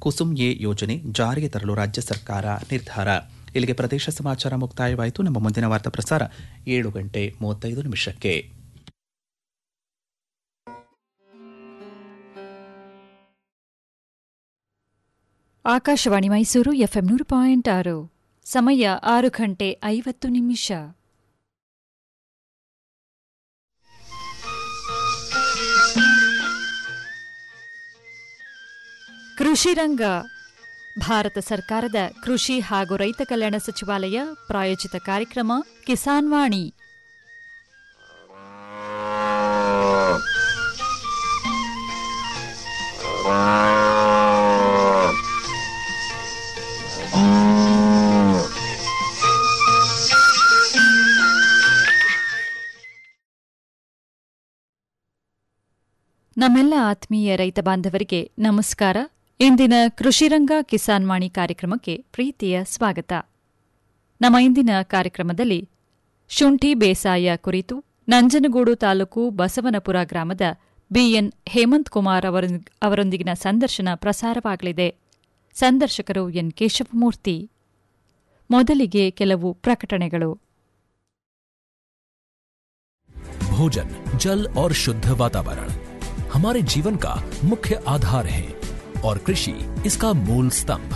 Kusum A ಯೋಜನೆ ಜಾರಿಗೆ ತರಲು ರಾಜ್ಯ ಸರ್ಕಾರ ನಿರ್ಧಾರ ಇಲ್ಲಿಗೆ ಪ್ರದೇಶ ಸಮಾಚಾರ ಮುಕ್ತಾಯವಾಯಿತು ನಮ್ಮ ಮುಂದಿನ ವಾರ್ತಾ ಪ್ರಸಾರ ಏಳು ಗಂಟೆ ಮೂವತ್ತೈದು ನಿಮಿಷಕ್ಕೆ ಆಕಾಶವಾಣಿ ಮೈಸೂರು ಎಫ್ಎಂ ನೂರು ಪಾಯಿಂಟ್ ಆರು ಸಮಯ ಆರು ಗಂಟೆ ಐವತ್ತು ನಿಮಿಷ ಕೃಷಿ ರಂಗ ಭಾರತ ಸರ್ಕಾರದ ಕೃಷಿ ಹಾಗೂ ರೈತ ಕಲ್ಯಾಣ ಸಚಿವಾಲಯ ಪ್ರಾಯೋಜಿತ ಕಾರ್ಯಕ್ರಮ ಕಿಸಾನ್ ವಾಣಿ ನಮ್ಮೆಲ್ಲ ಆತ್ಮೀಯ ರೈತ ಬಾಂಧವರಿಗೆ ನಮಸ್ಕಾರ ಇಂದಿನ ಕೃಷಿರಂಗ ಕಿಸಾನ್ ವಾಣಿ ಕಾರ್ಯಕ್ರಮಕ್ಕೆ ಪ್ರೀತಿಯ ಸ್ವಾಗತ ನಮ್ಮ ಇಂದಿನ ಕಾರ್ಯಕ್ರಮದಲ್ಲಿ ಶುಂಠಿ ಬೇಸಾಯ ಕುರಿತು ನಂಜನಗೂಡು ತಾಲೂಕು ಬಸವನಪುರ ಗ್ರಾಮದ ಬಿಎನ್ ಹೇಮಂತ್ ಕುಮಾರ್ ಅವರೊಂದ್- ಅವರೊಂದಿಗಿನ ಸಂದರ್ಶನ ಪ್ರಸಾರವಾಗಲಿದೆ ಸಂದರ್ಶಕರು ಎನ್ ಕೇಶವಮೂರ್ತಿ ಮೊದಲಿಗೆ ಕೆಲವು ಪ್ರಕಟಣೆಗಳು भोजन जल और शुद्ध वातावरण हमारे जीवन का मुख्य आधार है और कृषि इसका मूल स्तंभ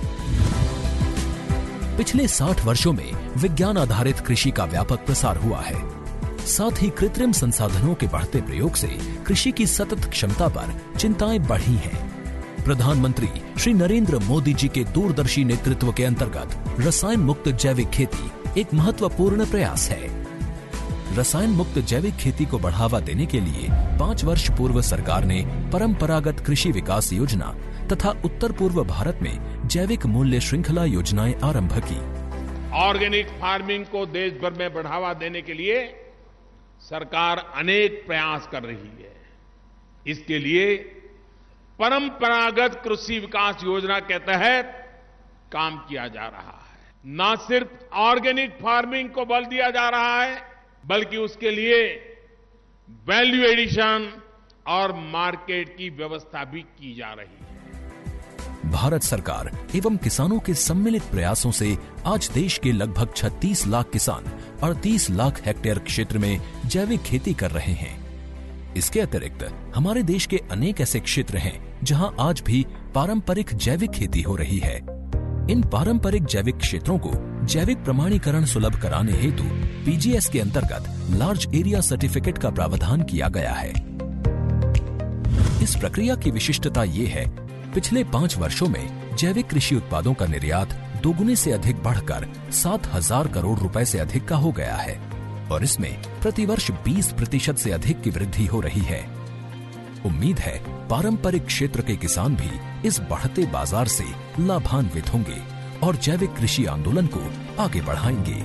पिछले 60 वर्षों में विज्ञान आधारित कृषि का व्यापक प्रसार हुआ है साथ ही कृत्रिम संसाधनों के बढ़ते प्रयोग से कृषि की सतत क्षमता पर चिंताएं बढ़ी हैं प्रधानमंत्री श्री नरेंद्र मोदी जी के दूरदर्शी नेतृत्व के अंतर्गत रसायन मुक्त जैविक खेती एक महत्वपूर्ण प्रयास है रसायन मुक्त जैविक खेती को बढ़ावा देने के लिए पाँच वर्ष पूर्व सरकार ने परंपरागत कृषि विकास योजना तथा उत्तर पूर्व भारत में जैविक मूल्य श्रृंखला योजनाएं आरंभ की ऑर्गेनिक फार्मिंग को देश भर में बढ़ावा देने के लिए सरकार अनेक प्रयास कर रही है इसके लिए परंपरागत कृषि विकास योजना के तहत काम किया जा रहा है न सिर्फ ऑर्गेनिक फार्मिंग को बल दिया जा रहा है बल्कि उसके लिए वैल्यू एडिशन और मार्केट की व्यवस्था भी की जा रही है भारत सरकार एवं किसानों के सम्मिलित प्रयासों से आज देश के लगभग 36 लाख किसान 38 लाख हेक्टेयर क्षेत्र में जैविक खेती कर रहे हैं इसके अतिरिक्त हमारे देश के अनेक ऐसे क्षेत्र हैं जहां आज भी पारंपरिक जैविक खेती हो रही है इन पारंपरिक जैविक क्षेत्रों को जैविक प्रमाणीकरण सुलभ कराने हेतु पीजीएस के अंतर्गत लार्ज एरिया सर्टिफिकेट का प्रावधान किया गया है इस प्रक्रिया की विशिष्टता ये है पिछले पाँच वर्षों में जैविक कृषि उत्पादों का निर्यात दोगुने से अधिक बढ़कर सात हजार करोड़ रुपए से अधिक का हो गया है और इसमें प्रतिवर्ष 20 प्रतिशत से अधिक की वृद्धि हो रही है उम्मीद है पारंपरिक क्षेत्र के किसान भी इस बढ़ते बाजार से लाभान्वित होंगे और जैविक कृषि आंदोलन को आगे बढ़ाएंगे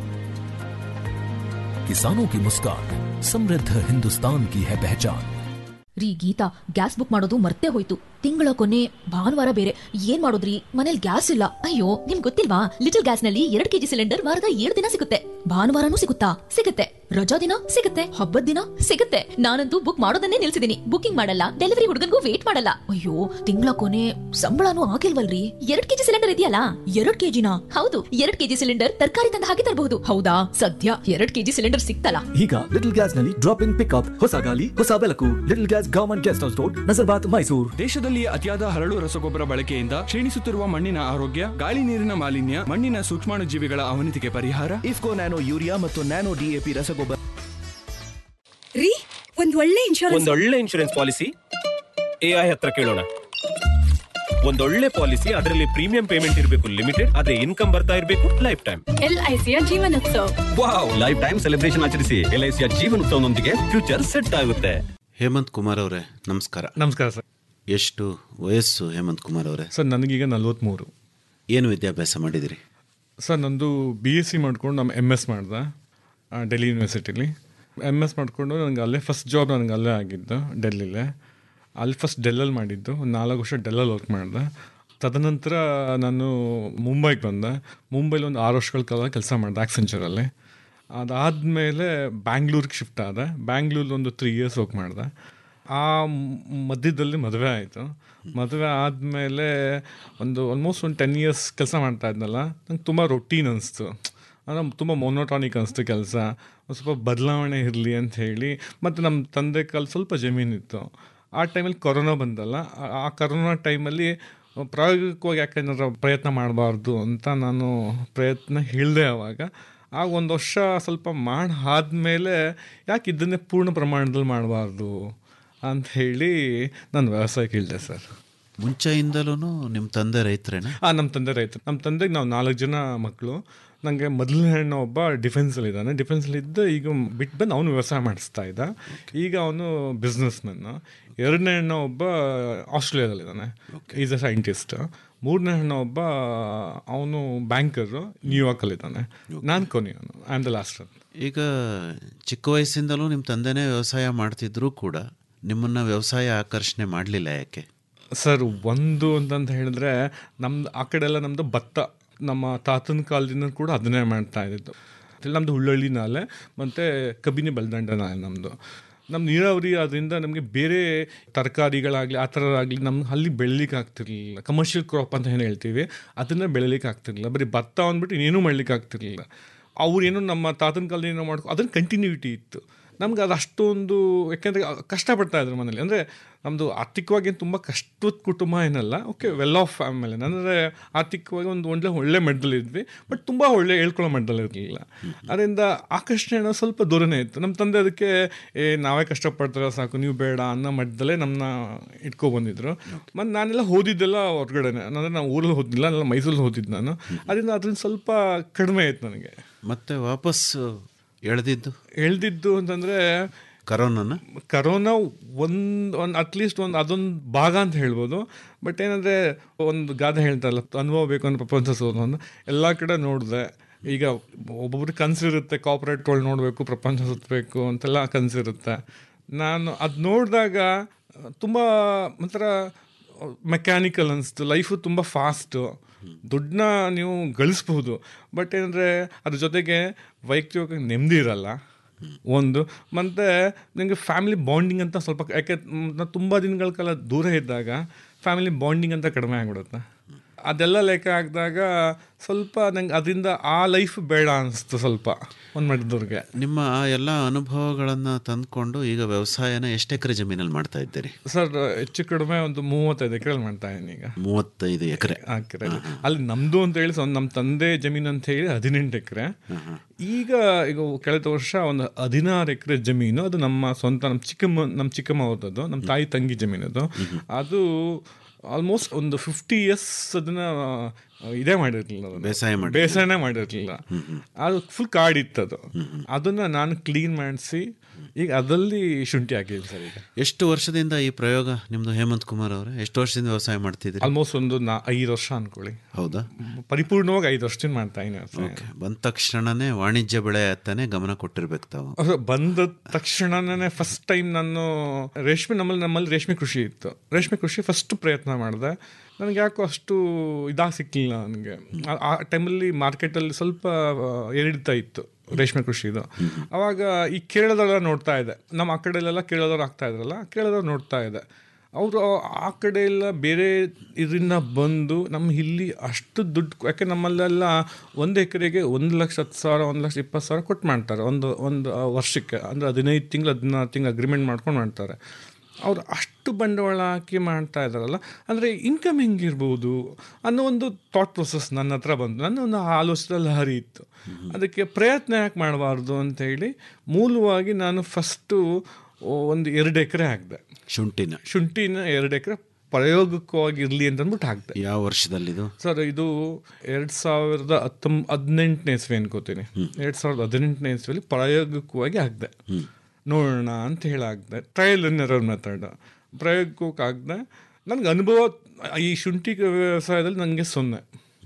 किसानों की मुस्कान समृद्ध हिंदुस्तान की है पहचान ರೀ ಗೀತಾ ಗ್ಯಾಸ್ ಬುಕ್ ಮಾಡೋದು ಮರ್ತೇ ಹೋಯ್ತು ತಿಂಗಳ ಕೊನೆ ಭಾನುವಾರ ಬೇರೆ ಏನ್ ಮಾಡೋದ್ರಿ ಮನೇಲಿ ಗ್ಯಾಸ್ ಇಲ್ಲ ಅಯ್ಯೋ ನಿಮ್ ಗೊತ್ತಿಲ್ವಾ ಲಿಟಲ್ ಗ್ಯಾಸ್ ನಲ್ಲಿ ಎರಡ್ ಕೆಜಿ ಸಿಲಿಂಡರ್ ವಾರದ ಏಳು ದಿನ ಸಿಗುತ್ತೆ ಭಾನುವಾರನೂ ಸಿಗುತ್ತಾ ಸಿಗುತ್ತೆ ರಜಾ ದಿನ ಸಿಗುತ್ತೆ ಹಬ್ಬದ ದಿನ ಸಿಗುತ್ತೆ ನಾನಂತೂ ಬುಕ್ ಮಾಡೋದನ್ನೇ ನಿಲ್ಸಿದೀನಿ ಬುಕಿಂಗ್ ಮಾಡಲ್ಲ ಡೆಲಿವರಿ ಹುಡುಗನ್ಗೂ ವೇಟ್ ಮಾಡಲ್ಲ ಅಯ್ಯೋ ತಿಂಗಳ ಕೊನೆ ಸಂಬಳನೂ ಆಗಿಲ್ವಲ್ರಿ ಎರಡ್ ಕೆಜಿ ಸಿಲಿಂಡರ್ ಇದೆಯಲ್ಲ ಎರಡ್ ಕೆಜಿನ ಹೌದು ಎರಡ್ ಕೆಜಿ ಸಿಲಿಂಡರ್ ತರಕಾರಿ ತಂದ ಹಾಗೆ ತರಬಹುದು ಹೌದಾ ಸದ್ಯ ಎರಡ್ ಕೆಜಿ ಸಿಲಿಂಡರ್ ಸಿಕ್ತಲ್ಲ ಈಗ ಲಿಟಲ್ ಗ್ಯಾಸ್ ನಲ್ಲಿ ಡ್ರಾಪ್ ಇನ್ ಪಿಕ್ಅಪ್ ಹೊಸ ಗಾಲಿ ಹೊಸ ಬೆಳಕು little gas government guest house road Nazarbad Mysuru ದೇಶದಲ್ಲಿ ಅತಿಯಾದ ಹರಳು ರಸಗೊಬ್ಬರ ಬಳಕೆಯಿಂದ ಕ್ಷೀಣಿಸುತ್ತಿರುವ ಮಣ್ಣಿನ ಆರೋಗ್ಯ ಗಾಳಿ ನೀರಿನ ಮಾಲಿನ್ಯ ಮಣ್ಣಿನ ಸೂಕ್ಷ್ಮಾಣು ಜೀವಿಗಳ ಅವನತಿಗೆ ಪರಿಹಾರ ಇಫ್ಕೋ ನ್ಯಾನೋ ಯೂರಿಯಾ ಮತ್ತು ನ್ಯಾನೋ ಡಿಎಪಿ ರಸಗೊಬ್ಬರ ರೀ ಒಂದ್ ಒಳ್ಳೆ ಇನ್ಶೂರೆನ್ಸ್ ಒಂದೊಳ್ಳೆ ಇನ್ಶೂರೆನ್ಸ್ ಪಾಲಿಸಿ ಎಐ ಹತ್ರ ಕೇಳೋಣ ಒಂದೊಳ್ಳೆ ಪಾಲಿಸಿ ಅದರಲ್ಲಿ ಪ್ರೀಮಿಯಂ ಪೇಮೆಂಟ್ ಇರಬೇಕು ಲಿಮಿಟೆಡ್ ಅದೇ ಇನ್ಕಮ್ ಬರ್ತಾ ಇರಬೇಕು ಲೈಫ್ ಟೈಮ್ ಎಲ್ ಐ ಸಿಯ Jeevan Utsav wow life time celebration ಆಚರಿಸಿ ಎಲ್ ಐ ಸಿಯ ಜೀವನ ಉತ್ಸವನೊಂದಿಗೆ ಫ್ಯೂಚರ್ ಸೆಟ್ ಆಗುತ್ತೆ ಹೇಮಂತ್ ಕುಮಾರ್ ಅವರೇ ನಮಸ್ಕಾರ ನಮಸ್ಕಾರ ಸರ್ ಎಷ್ಟು ವಯಸ್ಸು ಹೇಮಂತ್ ಕುಮಾರ್ ಅವರೇ ಸರ್ ನನಗೀಗ ನಲ್ವತ್ತ್ಮೂರು ಏನು ವಿದ್ಯಾಭ್ಯಾಸ ಮಾಡಿದಿರಿ ಸರ್ ನಂದು ಬಿ ಎಸ್ ಸಿ ಮಾಡ್ಕೊಂಡು ನಮ್ಮ ಎಮ್ ಎಸ್ ಮಾಡ್ದೆ ಆ, ಡೆಲ್ಲಿ ಯೂನಿವರ್ಸಿಟಿಲಿ ಎಮ್ ಎಸ್ ಮಾಡಿಕೊಂಡು ನನಗೆ ಅಲ್ಲೇ ಫಸ್ಟ್ ಜಾಬ್ ನನಗೆ ಅಲ್ಲೇ ಆಗಿದ್ದು ಡೆಲ್ಲಿಲೇ ಅಲ್ಲಿ ಫಸ್ಟ್ ಡೆಲ್ಲಲ್ಲಿ ಮಾಡಿದ್ದು ಒಂದು ನಾಲ್ಕು ವರ್ಷ ಡೆಲ್ಲಲ್ಲಿ ವರ್ಕ್ ಮಾಡಿದೆ ತದನಂತರ ನಾನು ಮುಂಬೈಗೆ ಬಂದೆ ಮುಂಬೈಲಿ ಒಂದು ಆರು ವರ್ಷಗಳ ಕಾಲ ಕೆಲಸ ಮಾಡಿದೆ ಆಕ್ಸೆಂಚರಲ್ಲಿ ಅದಾದಮೇಲೆ ಬ್ಯಾಂಗ್ಳೂರಿಗೆ ಶಿಫ್ಟ್ ಆದೆ ಬ್ಯಾಂಗ್ಳೂರಲ್ಲಿ ಒಂದು ತ್ರೀ ಇಯರ್ಸ್ ವರ್ಕ್ ಮಾಡಿದೆ ಆ ಮ್- ಮಧ್ಯದಲ್ಲಿ ಮದುವೆ ಆಯಿತು ಮದುವೆ ಆದಮೇಲೆ ಒಂದು ಆಲ್ಮೋಸ್ಟ್ ಒಂದು ಟೆನ್ ಇಯರ್ಸ್ ಕೆಲಸ ಮಾಡ್ತಾ ಇದ್ನಲ್ಲ ನಂಗೆ ತುಂಬ ರೊಟೀನ್ ಅನಿಸ್ತು ಅಂದರೆ ತುಂಬ ಮೊನೋಟಾನಿಕ್ ಅನಿಸ್ತು ಕೆಲಸ ಒಂದು ಸ್ವಲ್ಪ ಬದಲಾವಣೆ ಇರಲಿ ಅಂತ ಹೇಳಿ ಮತ್ತು ನಮ್ಮ ತಂದೆ ಕಾಲ ಸ್ವಲ್ಪ ಜಮೀನಿತ್ತು ಆ ಟೈಮಲ್ಲಿ ಕೊರೋನಾ ಬಂದಲ್ಲ ಆ- ಆ ಕೊರೋನಾ ಟೈಮಲ್ಲಿ ಪ್ರಾಯೋಗಿಕವಾಗಿ ಯಾಕೆಂದ್ರೆ ಪ್ರಯತ್ನ ಮಾಡಬಾರ್ದು ಅಂತ ನಾನು ಪ್ರಯತ್ನ ಹೇಳಿದೆ ಅವಾಗ ಆಗ ಒಂದು ವರ್ಷ ಸ್ವಲ್ಪ ಮಾಡಿ ಆದಮೇಲೆ ಯಾಕೆ ಇದನ್ನೇ ಪೂರ್ಣ ಪ್ರಮಾಣದಲ್ಲಿ ಮಾಡಬಾರ್ದು ಅಂತ ಹೇಳಿ ನಾನು ವ್ಯವಸಾಯಕ್ಕೆ ಇಳಿದೆ ಸರ್ ಮುಂಚೆಯಿಂದಲೂ ನಿಮ್ಮ ತಂದೆ ರೈತರೇನ ಆ ನಮ್ಮ ತಂದೆ ರೈತ ನಮ್ಮ ತಂದೆಗೆ ನಾವು ನಾಲ್ಕು ಜನ ಮಕ್ಕಳು ನನಗೆ ಮೊದಲನೇ ಹೆಣ್ಣು ಒಬ್ಬ ಡಿಫೆನ್ಸಲ್ಲಿ ಇದ್ದಾನೆ ಡಿಫೆನ್ಸಲ್ಲಿ ಇದ್ದ ಈಗ ಬಿಟ್ಟು ಬಂದು ಅವನು ವ್ಯವಸಾಯ ಮಾಡಿಸ್ತಾ ಇದ್ದ ಈಗ ಅವನು ಬಿಸ್ನೆಸ್ ಮ್ಯಾನ್ ಎರಡನೇ ಹೆಣ್ಣು ಒಬ್ಬ ಆಸ್ಟ್ರೇಲಿಯಾದಲ್ಲಿದ್ದಾನೆ ಈಸ್ ಅ ಸೈಂಟಿಸ್ಟ್ ಮೂರನೇ ಹೆಣ್ಣು ಒಬ್ಬ ಅವನು ಬ್ಯಾಂಕರು ನ್ಯೂಯಾರ್ಕಲ್ಲಿದ್ದಾನೆ ನಾನು ಕೊನೆಯವನು ಐ ಆಮ್ ದ ಲಾಸ್ಟ್ ಈಗ ಚಿಕ್ಕ ವಯಸ್ಸಿಂದಲೂ ನಿಮ್ಮ ತಂದೆನೇ ವ್ಯವಸಾಯ ಮಾಡ್ತಿದ್ರು ಕೂಡ ನಿಮ್ಮನ್ನ ವ್ಯವಸಾಯ ಆಕರ್ಷಣೆ ಮಾಡಲಿಲ್ಲ ಯಾಕೆ ಸರ್ ಒಂದು ಅಂತಂತ ಹೇಳಿದ್ರೆ ನಮ್ದು ಆ ಕಡೆ ಎಲ್ಲ ನಮ್ಮದು ಭತ್ತ ನಮ್ಮ ತಾತನ ಕಾಲದಿಂದ ಕೂಡ ಅದನ್ನೇ ಮಾಡ್ತಾ ಇದ್ದಿದ್ದು ನಮ್ಮದು ಹುಳ್ಳಳ್ಳಿ ನಾಲೆ ಮತ್ತು ಕಬಿನಿ ಬಲ್ದಂಡ ನಾಲೆ ನಮ್ಮದು ನಮ್ಮ ನೀರಾವರಿ ಅದರಿಂದ ನಮಗೆ ಬೇರೆ ತರಕಾರಿಗಳಾಗಲಿ ಆ ಥರದಾಗಲಿ ನಮ್ಮ ಅಲ್ಲಿ ಬೆಳಿಲಿಕ್ಕೆ ಆಗ್ತಿರ್ಲಿಲ್ಲ ಕಮರ್ಷಿಯಲ್ ಕ್ರಾಪ್ ಅಂತ ಏನು ಹೇಳ್ತೀವಿ ಅದನ್ನು ಬೆಳಿಲಿಕ್ಕೆ ಆಗ್ತಿರ್ಲಿಲ್ಲ ಬರೀ ಭತ್ತ ಅಂದ್ಬಿಟ್ಟು ಇನ್ನೇನು ಮಾಡ್ಲಿಕ್ಕೆ ಆಗ್ತಿರ್ಲಿಲ್ಲ ಅವ್ರೇನು ನಮ್ಮ ತಾತನ ಕಾಲದಲ್ಲಿ ಏನೋ ಮಾಡ್ಕೊ ಅದನ್ನು ಕಂಟಿನ್ಯೂಟಿ ಇತ್ತು ನಮ್ಗೆ ಅದು ಅಷ್ಟೊಂದು ಯಾಕೆಂದರೆ ಕಷ್ಟಪಡ್ತಾ ಇದ್ರು ಮನೇಲಿ ಅಂದರೆ ನಮ್ಮದು ಆರ್ಥಿಕವಾಗಿ ಏನು ತುಂಬ ಕಷ್ಟದ ಕುಟುಂಬ ಏನಲ್ಲ ಓಕೆ ವೆಲ್ ಆಫ್ ಫ್ಯಾಮಿಲಿ ಅಂದರೆ ಆರ್ಥಿಕವಾಗಿ ಒಂದು ಒಳ್ಳೆ ಒಳ್ಳೆ ಮಟ್ಟದಲ್ಲಿ ಇದ್ವಿ ಬಟ್ ತುಂಬ ಒಳ್ಳೆ ಹೇಳ್ಕೊಳ್ಳೋ ಮಟ್ಟದಲ್ಲಿ ಇರಲಿಲ್ಲ ಅದರಿಂದ ಆಕರ್ಷಣೆ ಅನ್ನೋದು ಸ್ವಲ್ಪ ದೂರನೇ ಇತ್ತು ನಮ್ಮ ತಂದೆ ಅದಕ್ಕೆ ಏ ನಾವೇ ಕಷ್ಟಪಡ್ತಾರೆ ಸಾಕು ನೀವು ಬೇಡ ಅನ್ನೋ ಮಟ್ಟದಲ್ಲೇ ನಮ್ಮನ್ನ ಇಟ್ಕೊ ಬಂದಿದ್ರು ಮತ್ತು ನಾನೆಲ್ಲ ಓದಿದ್ದೆಲ್ಲ ಹೊರಗಡೆನೆ ಅಂದರೆ ನಾವು ಊರಲ್ಲಿ ಓದಿಲ್ಲ ನಾನೆಲ್ಲ ಮೈಸೂರಲ್ಲಿ ಓದಿದ್ದು ನಾನು ಅದರಿಂದ ಅದರಿಂದ ಸ್ವಲ್ಪ ಕಡಿಮೆ ಆಯ್ತು ನನಗೆ ಮತ್ತೆ ವಾಪಸ್ ಎಳೆದಿದ್ದು ಎಳ್ದಿದ್ದು ಅಂತಂದರೆ ಕರೋನಾನ ಕರೋನಾ ಒಂದು ಒಂದು ಅಟ್ಲೀಸ್ಟ್ ಒಂದು ಅದೊಂದು ಭಾಗ ಅಂತ ಹೇಳ್ಬೋದು ಬಟ್ ಏನಂದರೆ ಒಂದು ಗಾದೆ ಹೇಳ್ತಾರಲ್ಲ ಅನುಭವ ಬೇಕು ಅನ್ನೋ ಪ್ರಪಂಚ ಸೋಲು ಅಂತ ಎಲ್ಲ ಕಡೆ ನೋಡಿದೆ ಈಗ ಒಬ್ಬೊಬ್ರಿಗೆ ಕನಸಿರುತ್ತೆ ಕಾರ್ಪೊರೇಟ್ಗಳು ನೋಡಬೇಕು ಪ್ರಪಂಚ ಸುತ್ತಬೇಕು ಅಂತೆಲ್ಲ ಕನಸಿರುತ್ತೆ ನಾನು ಅದು ನೋಡಿದಾಗ ತುಂಬ ಒಂಥರ ಮೆಕ್ಯಾನಿಕಲ್ ಅನಿಸ್ತು ಲೈಫು ತುಂಬ ಫಾಸ್ಟು ದುಡ್ಡನ್ನ ನೀವು ಗಳಿಸ್ಬಹುದು ಬಟ್ ಏನಂದರೆ ಅದ್ರ ಜೊತೆಗೆ ವೈಯಕ್ತಿಕ ನೆಮ್ಮದಿ ಇರಲ್ಲ ಒಂದು ಮತ್ತು ನನಗೆ ಫ್ಯಾಮಿಲಿ ಬಾಂಡಿಂಗ್ ಅಂತ ಸ್ವಲ್ಪ ಯಾಕೆ ನಾನು ತುಂಬ ದಿನಗಳ ಕಾಲ ದೂರ ಇದ್ದಾಗ ಫ್ಯಾಮಿಲಿ ಬಾಂಡಿಂಗ್ ಅಂತ ಕಡಿಮೆ ಆಗಿಬಿಡುತ್ತೆ ಅದೆಲ್ಲ ಲೆಕ್ಕ ಹಾಕಿದಾಗ ಸ್ವಲ್ಪ ನಂಗೆ ಅದರಿಂದ ಆ ಲೈಫ್ ಬೇಡ ಅನಿಸ್ತು ಸ್ವಲ್ಪ ಒಂದು ಮಟ್ಟದವ್ರಿಗೆ ನಿಮ್ಮ ಆ ಎಲ್ಲ ಅನುಭವಗಳನ್ನು ತಂದ್ಕೊಂಡು ಈಗ ವ್ಯವಸಾಯನ ಎಷ್ಟು ಎಕರೆ ಜಮೀನಲ್ಲಿ ಮಾಡ್ತಾ ಇದ್ದೀರಿ ಸರ್ ಹೆಚ್ಚು ಕಡಿಮೆ ಒಂದು ಮೂವತ್ತೈದು ಎಕರೆ ಮಾಡ್ತಾ ಇದ್ದೀನಿ ಈಗ ಮೂವತ್ತೈದು ಎಕರೆ ಎಕರೆ ಅಲ್ಲಿ ನಮ್ದು ಅಂತ ಹೇಳಿ ಸ್ವ- ನಮ್ಮ ತಂದೆ ಜಮೀನು ಅಂತ ಹೇಳಿ ಹದಿನೆಂಟು ಎಕರೆ ಈಗ ಈಗ ಕಳೆದ ವರ್ಷ ಒಂದು ಹದಿನಾರು ಎಕರೆ ಜಮೀನು ಅದು ನಮ್ಮ ಸ್ವಂತ ನಮ್ಮ ಚಿಕ್ಕಮ್ಮ ನಮ್ಮ ಚಿಕ್ಕಮ್ಮ ಅವ್ರದ್ದು ನಮ್ಮ ತಾಯಿ ತಂಗಿ ಜಮೀನದು ಅದು ಆಲ್ಮೋಸ್ಟ್ ಒಂದು ಫಿಫ್ಟಿ ಇಯರ್ಸ್ ಅದನ್ನ ಆ, ಇದೇ ಮಾಡಿರ್ಲಿಲ್ಲ ಅದನ್ನ. ಬೇಸಾಯ ಮಾಡಿ ಬೇಸಾಯನೇ ಮಾಡಿರ್ಲಿಲ್ಲ ಅದು ಫುಲ್ ಕಾಡಿತ್ತು ಅದು ಅದನ್ನ ನಾನು ಕ್ಲೀನ್ ಮಾಡಿಸಿ ಈಗ ಅದಲ್ಲಿ ಶುಂಠಿ ಹಾಕಿದ್ದೀನಿ ಸರ್ ಈಗ ಎಷ್ಟು ವರ್ಷದಿಂದ ಈ ಪ್ರಯೋಗ ನಿಮ್ದು ಹೇಮಂತ್ ಕುಮಾರ್ ಅವರೇ ಎಷ್ಟು ವರ್ಷದಿಂದ ವ್ಯವಸಾಯ ಮಾಡ್ತಿದ್ದೀರಿ ಆಲ್ಮೋಸ್ಟ್ ಒಂದು ನಾ ಐದು ವರ್ಷ ಅನ್ಕೊಳ್ಳಿ ಹೌದಾ ಪರಿಪೂರ್ಣವಾಗಿ ಐದು ವರ್ಷದಿಂದ ಮಾಡ್ತಾ ಇದ್ದೀನಿ ವ್ಯವಸಾಯ. ಓಕೆ ಬಂದ ತಕ್ಷಣನೇ ವಾಣಿಜ್ಯ ಬೆಳೆ ಅತ್ತನೇ ಗಮನ ಕೊಟ್ಟಿರ್ಬೇಕು ತಾವು ಅದು ಬಂದ ತಕ್ಷಣನೇ ಫಸ್ಟ್ ಟೈಮ್ ನಾನು ರೇಷ್ಮೆ ನಮ್ಮಲ್ಲಿ ನಮ್ಮಲ್ಲಿ ರೇಷ್ಮೆ ಕೃಷಿ ಇತ್ತು ರೇಷ್ಮೆ ಕೃಷಿ ಫಸ್ಟ್ ಪ್ರಯತ್ನ ಮಾಡಿದೆ ನನಗೆ ಯಾಕೋ ಅಷ್ಟು ಇದಾಗಿ ಸಿಕ್ಕಲಿಲ್ಲ ನನಗೆ ಆ- ಆ ಟೈಮಲ್ಲಿ ಮಾರ್ಕೆಟಲ್ಲಿ ಸ್ವಲ್ಪ ಆ, ಏರಿಡ್ತಾ ಇತ್ತು ರೇಷ್ಮೆ ಕೃಷಿದು ಅವಾಗ ಈ ಕೇರಳದಲ್ಲ ನೋಡ್ತಾ ಇದೆ ನಮ್ಮ ಆ ಕಡೆಯಲ್ಲೆಲ್ಲ ಕೇರಳದವ್ರು ಆಗ್ತಾ ಇದ್ರಲ್ಲ ಕೇರಳದವ್ರು ನೋಡ್ತಾ ಇದೆ ಅವರು ಆ ಕಡೆ ಎಲ್ಲ ಬೇರೆ ಇದರಿಂದ ಬಂದು ನಮ್ಮ ಇಲ್ಲಿ ಅಷ್ಟು ದುಡ್ಡು ಯಾಕೆ ನಮ್ಮಲ್ಲೆಲ್ಲ ಒಂದು ಎಕರೆಗೆ ಒಂದು ಲಕ್ಷ ಹತ್ತು ಸಾವಿರ ಒಂದು ಲಕ್ಷ ಇಪ್ಪತ್ತು ಸಾವಿರ ಕೊಟ್ಟು ಮಾಡ್ತಾರೆ ಒಂದು ಒಂದು ಆ, ವರ್ಷಕ್ಕೆ ಅಂದರೆ ಹದಿನೈದು ತಿಂಗಳು ಹದಿನಾರು ತಿಂಗಳು ಅಗ್ರಿಮೆಂಟ್ ಮಾಡ್ಕೊಂಡು ಮಾಡ್ತಾರೆ ಅವ್ರು ಅಷ್ಟು ಬಂಡವಾಳ ಹಾಕಿ ಮಾಡ್ತಾ ಇದ್ದಾರಲ್ಲ ಅಂದರೆ ಇನ್ಕಮ್ ಹೆಂಗಿರ್ಬೋದು ಅನ್ನೋ ಒಂದು ಥಾಟ್ ಪ್ರೊಸೆಸ್ ನನ್ನ ಹತ್ರ ಬಂತು ನನ್ನ ಒಂದು ಆಲೋಚನೆ ಲಹರಿ ಇತ್ತು ಅದಕ್ಕೆ ಪ್ರಯತ್ನ ಯಾಕೆ ಮಾಡಬಾರ್ದು ಅಂತ ಹೇಳಿ ಮೂಲವಾಗಿ ನಾನು ಫಸ್ಟು ಒಂದು ಎರಡು ಎಕರೆ ಹಾಕಿದೆ ಶುಂಠಿನ ಶುಂಠಿನ ಎರಡು ಎಕರೆ ಪ್ರಾಯೋಗಿಕವಾಗಿ ಇರಲಿ ಅಂತ ಅಂದ್ಬಿಟ್ಟು ಹಾಕಿದೆ ಯಾವ ವರ್ಷದಲ್ಲಿದು ಸರ್ ಇದು ಎರಡು ಸಾವಿರದ ಹತ್ತೊಂಬ ಹದಿನೆಂಟನೇ ಇಸ್ವಿ ಅನ್ಕೋತೀನಿ ಎರಡು ಸಾವಿರದ ಹದಿನೆಂಟನೇ ಇಸ್ವಿಯಲ್ಲಿ ಪ್ರಾಯೋಗಿಕವಾಗಿ ಹಾಕಿದೆ ನೋಡೋಣ ಅಂತ ಹೇಳಿ ಹಾಕಿದೆ ಟ್ರಯಲ್ ಅಂಡ್ ಎರರ್ ಮೆಥಡ್ ಪ್ರಾಯೋಗಿಕವಾಗಿ ಹಾಕಿದೆ ನನಗೆ ಅನುಭವ ಈ ಶುಂಠಿ ವ್ಯವಸಾಯದಲ್ಲಿ ನನಗೆ ಸೊನ್ನೆ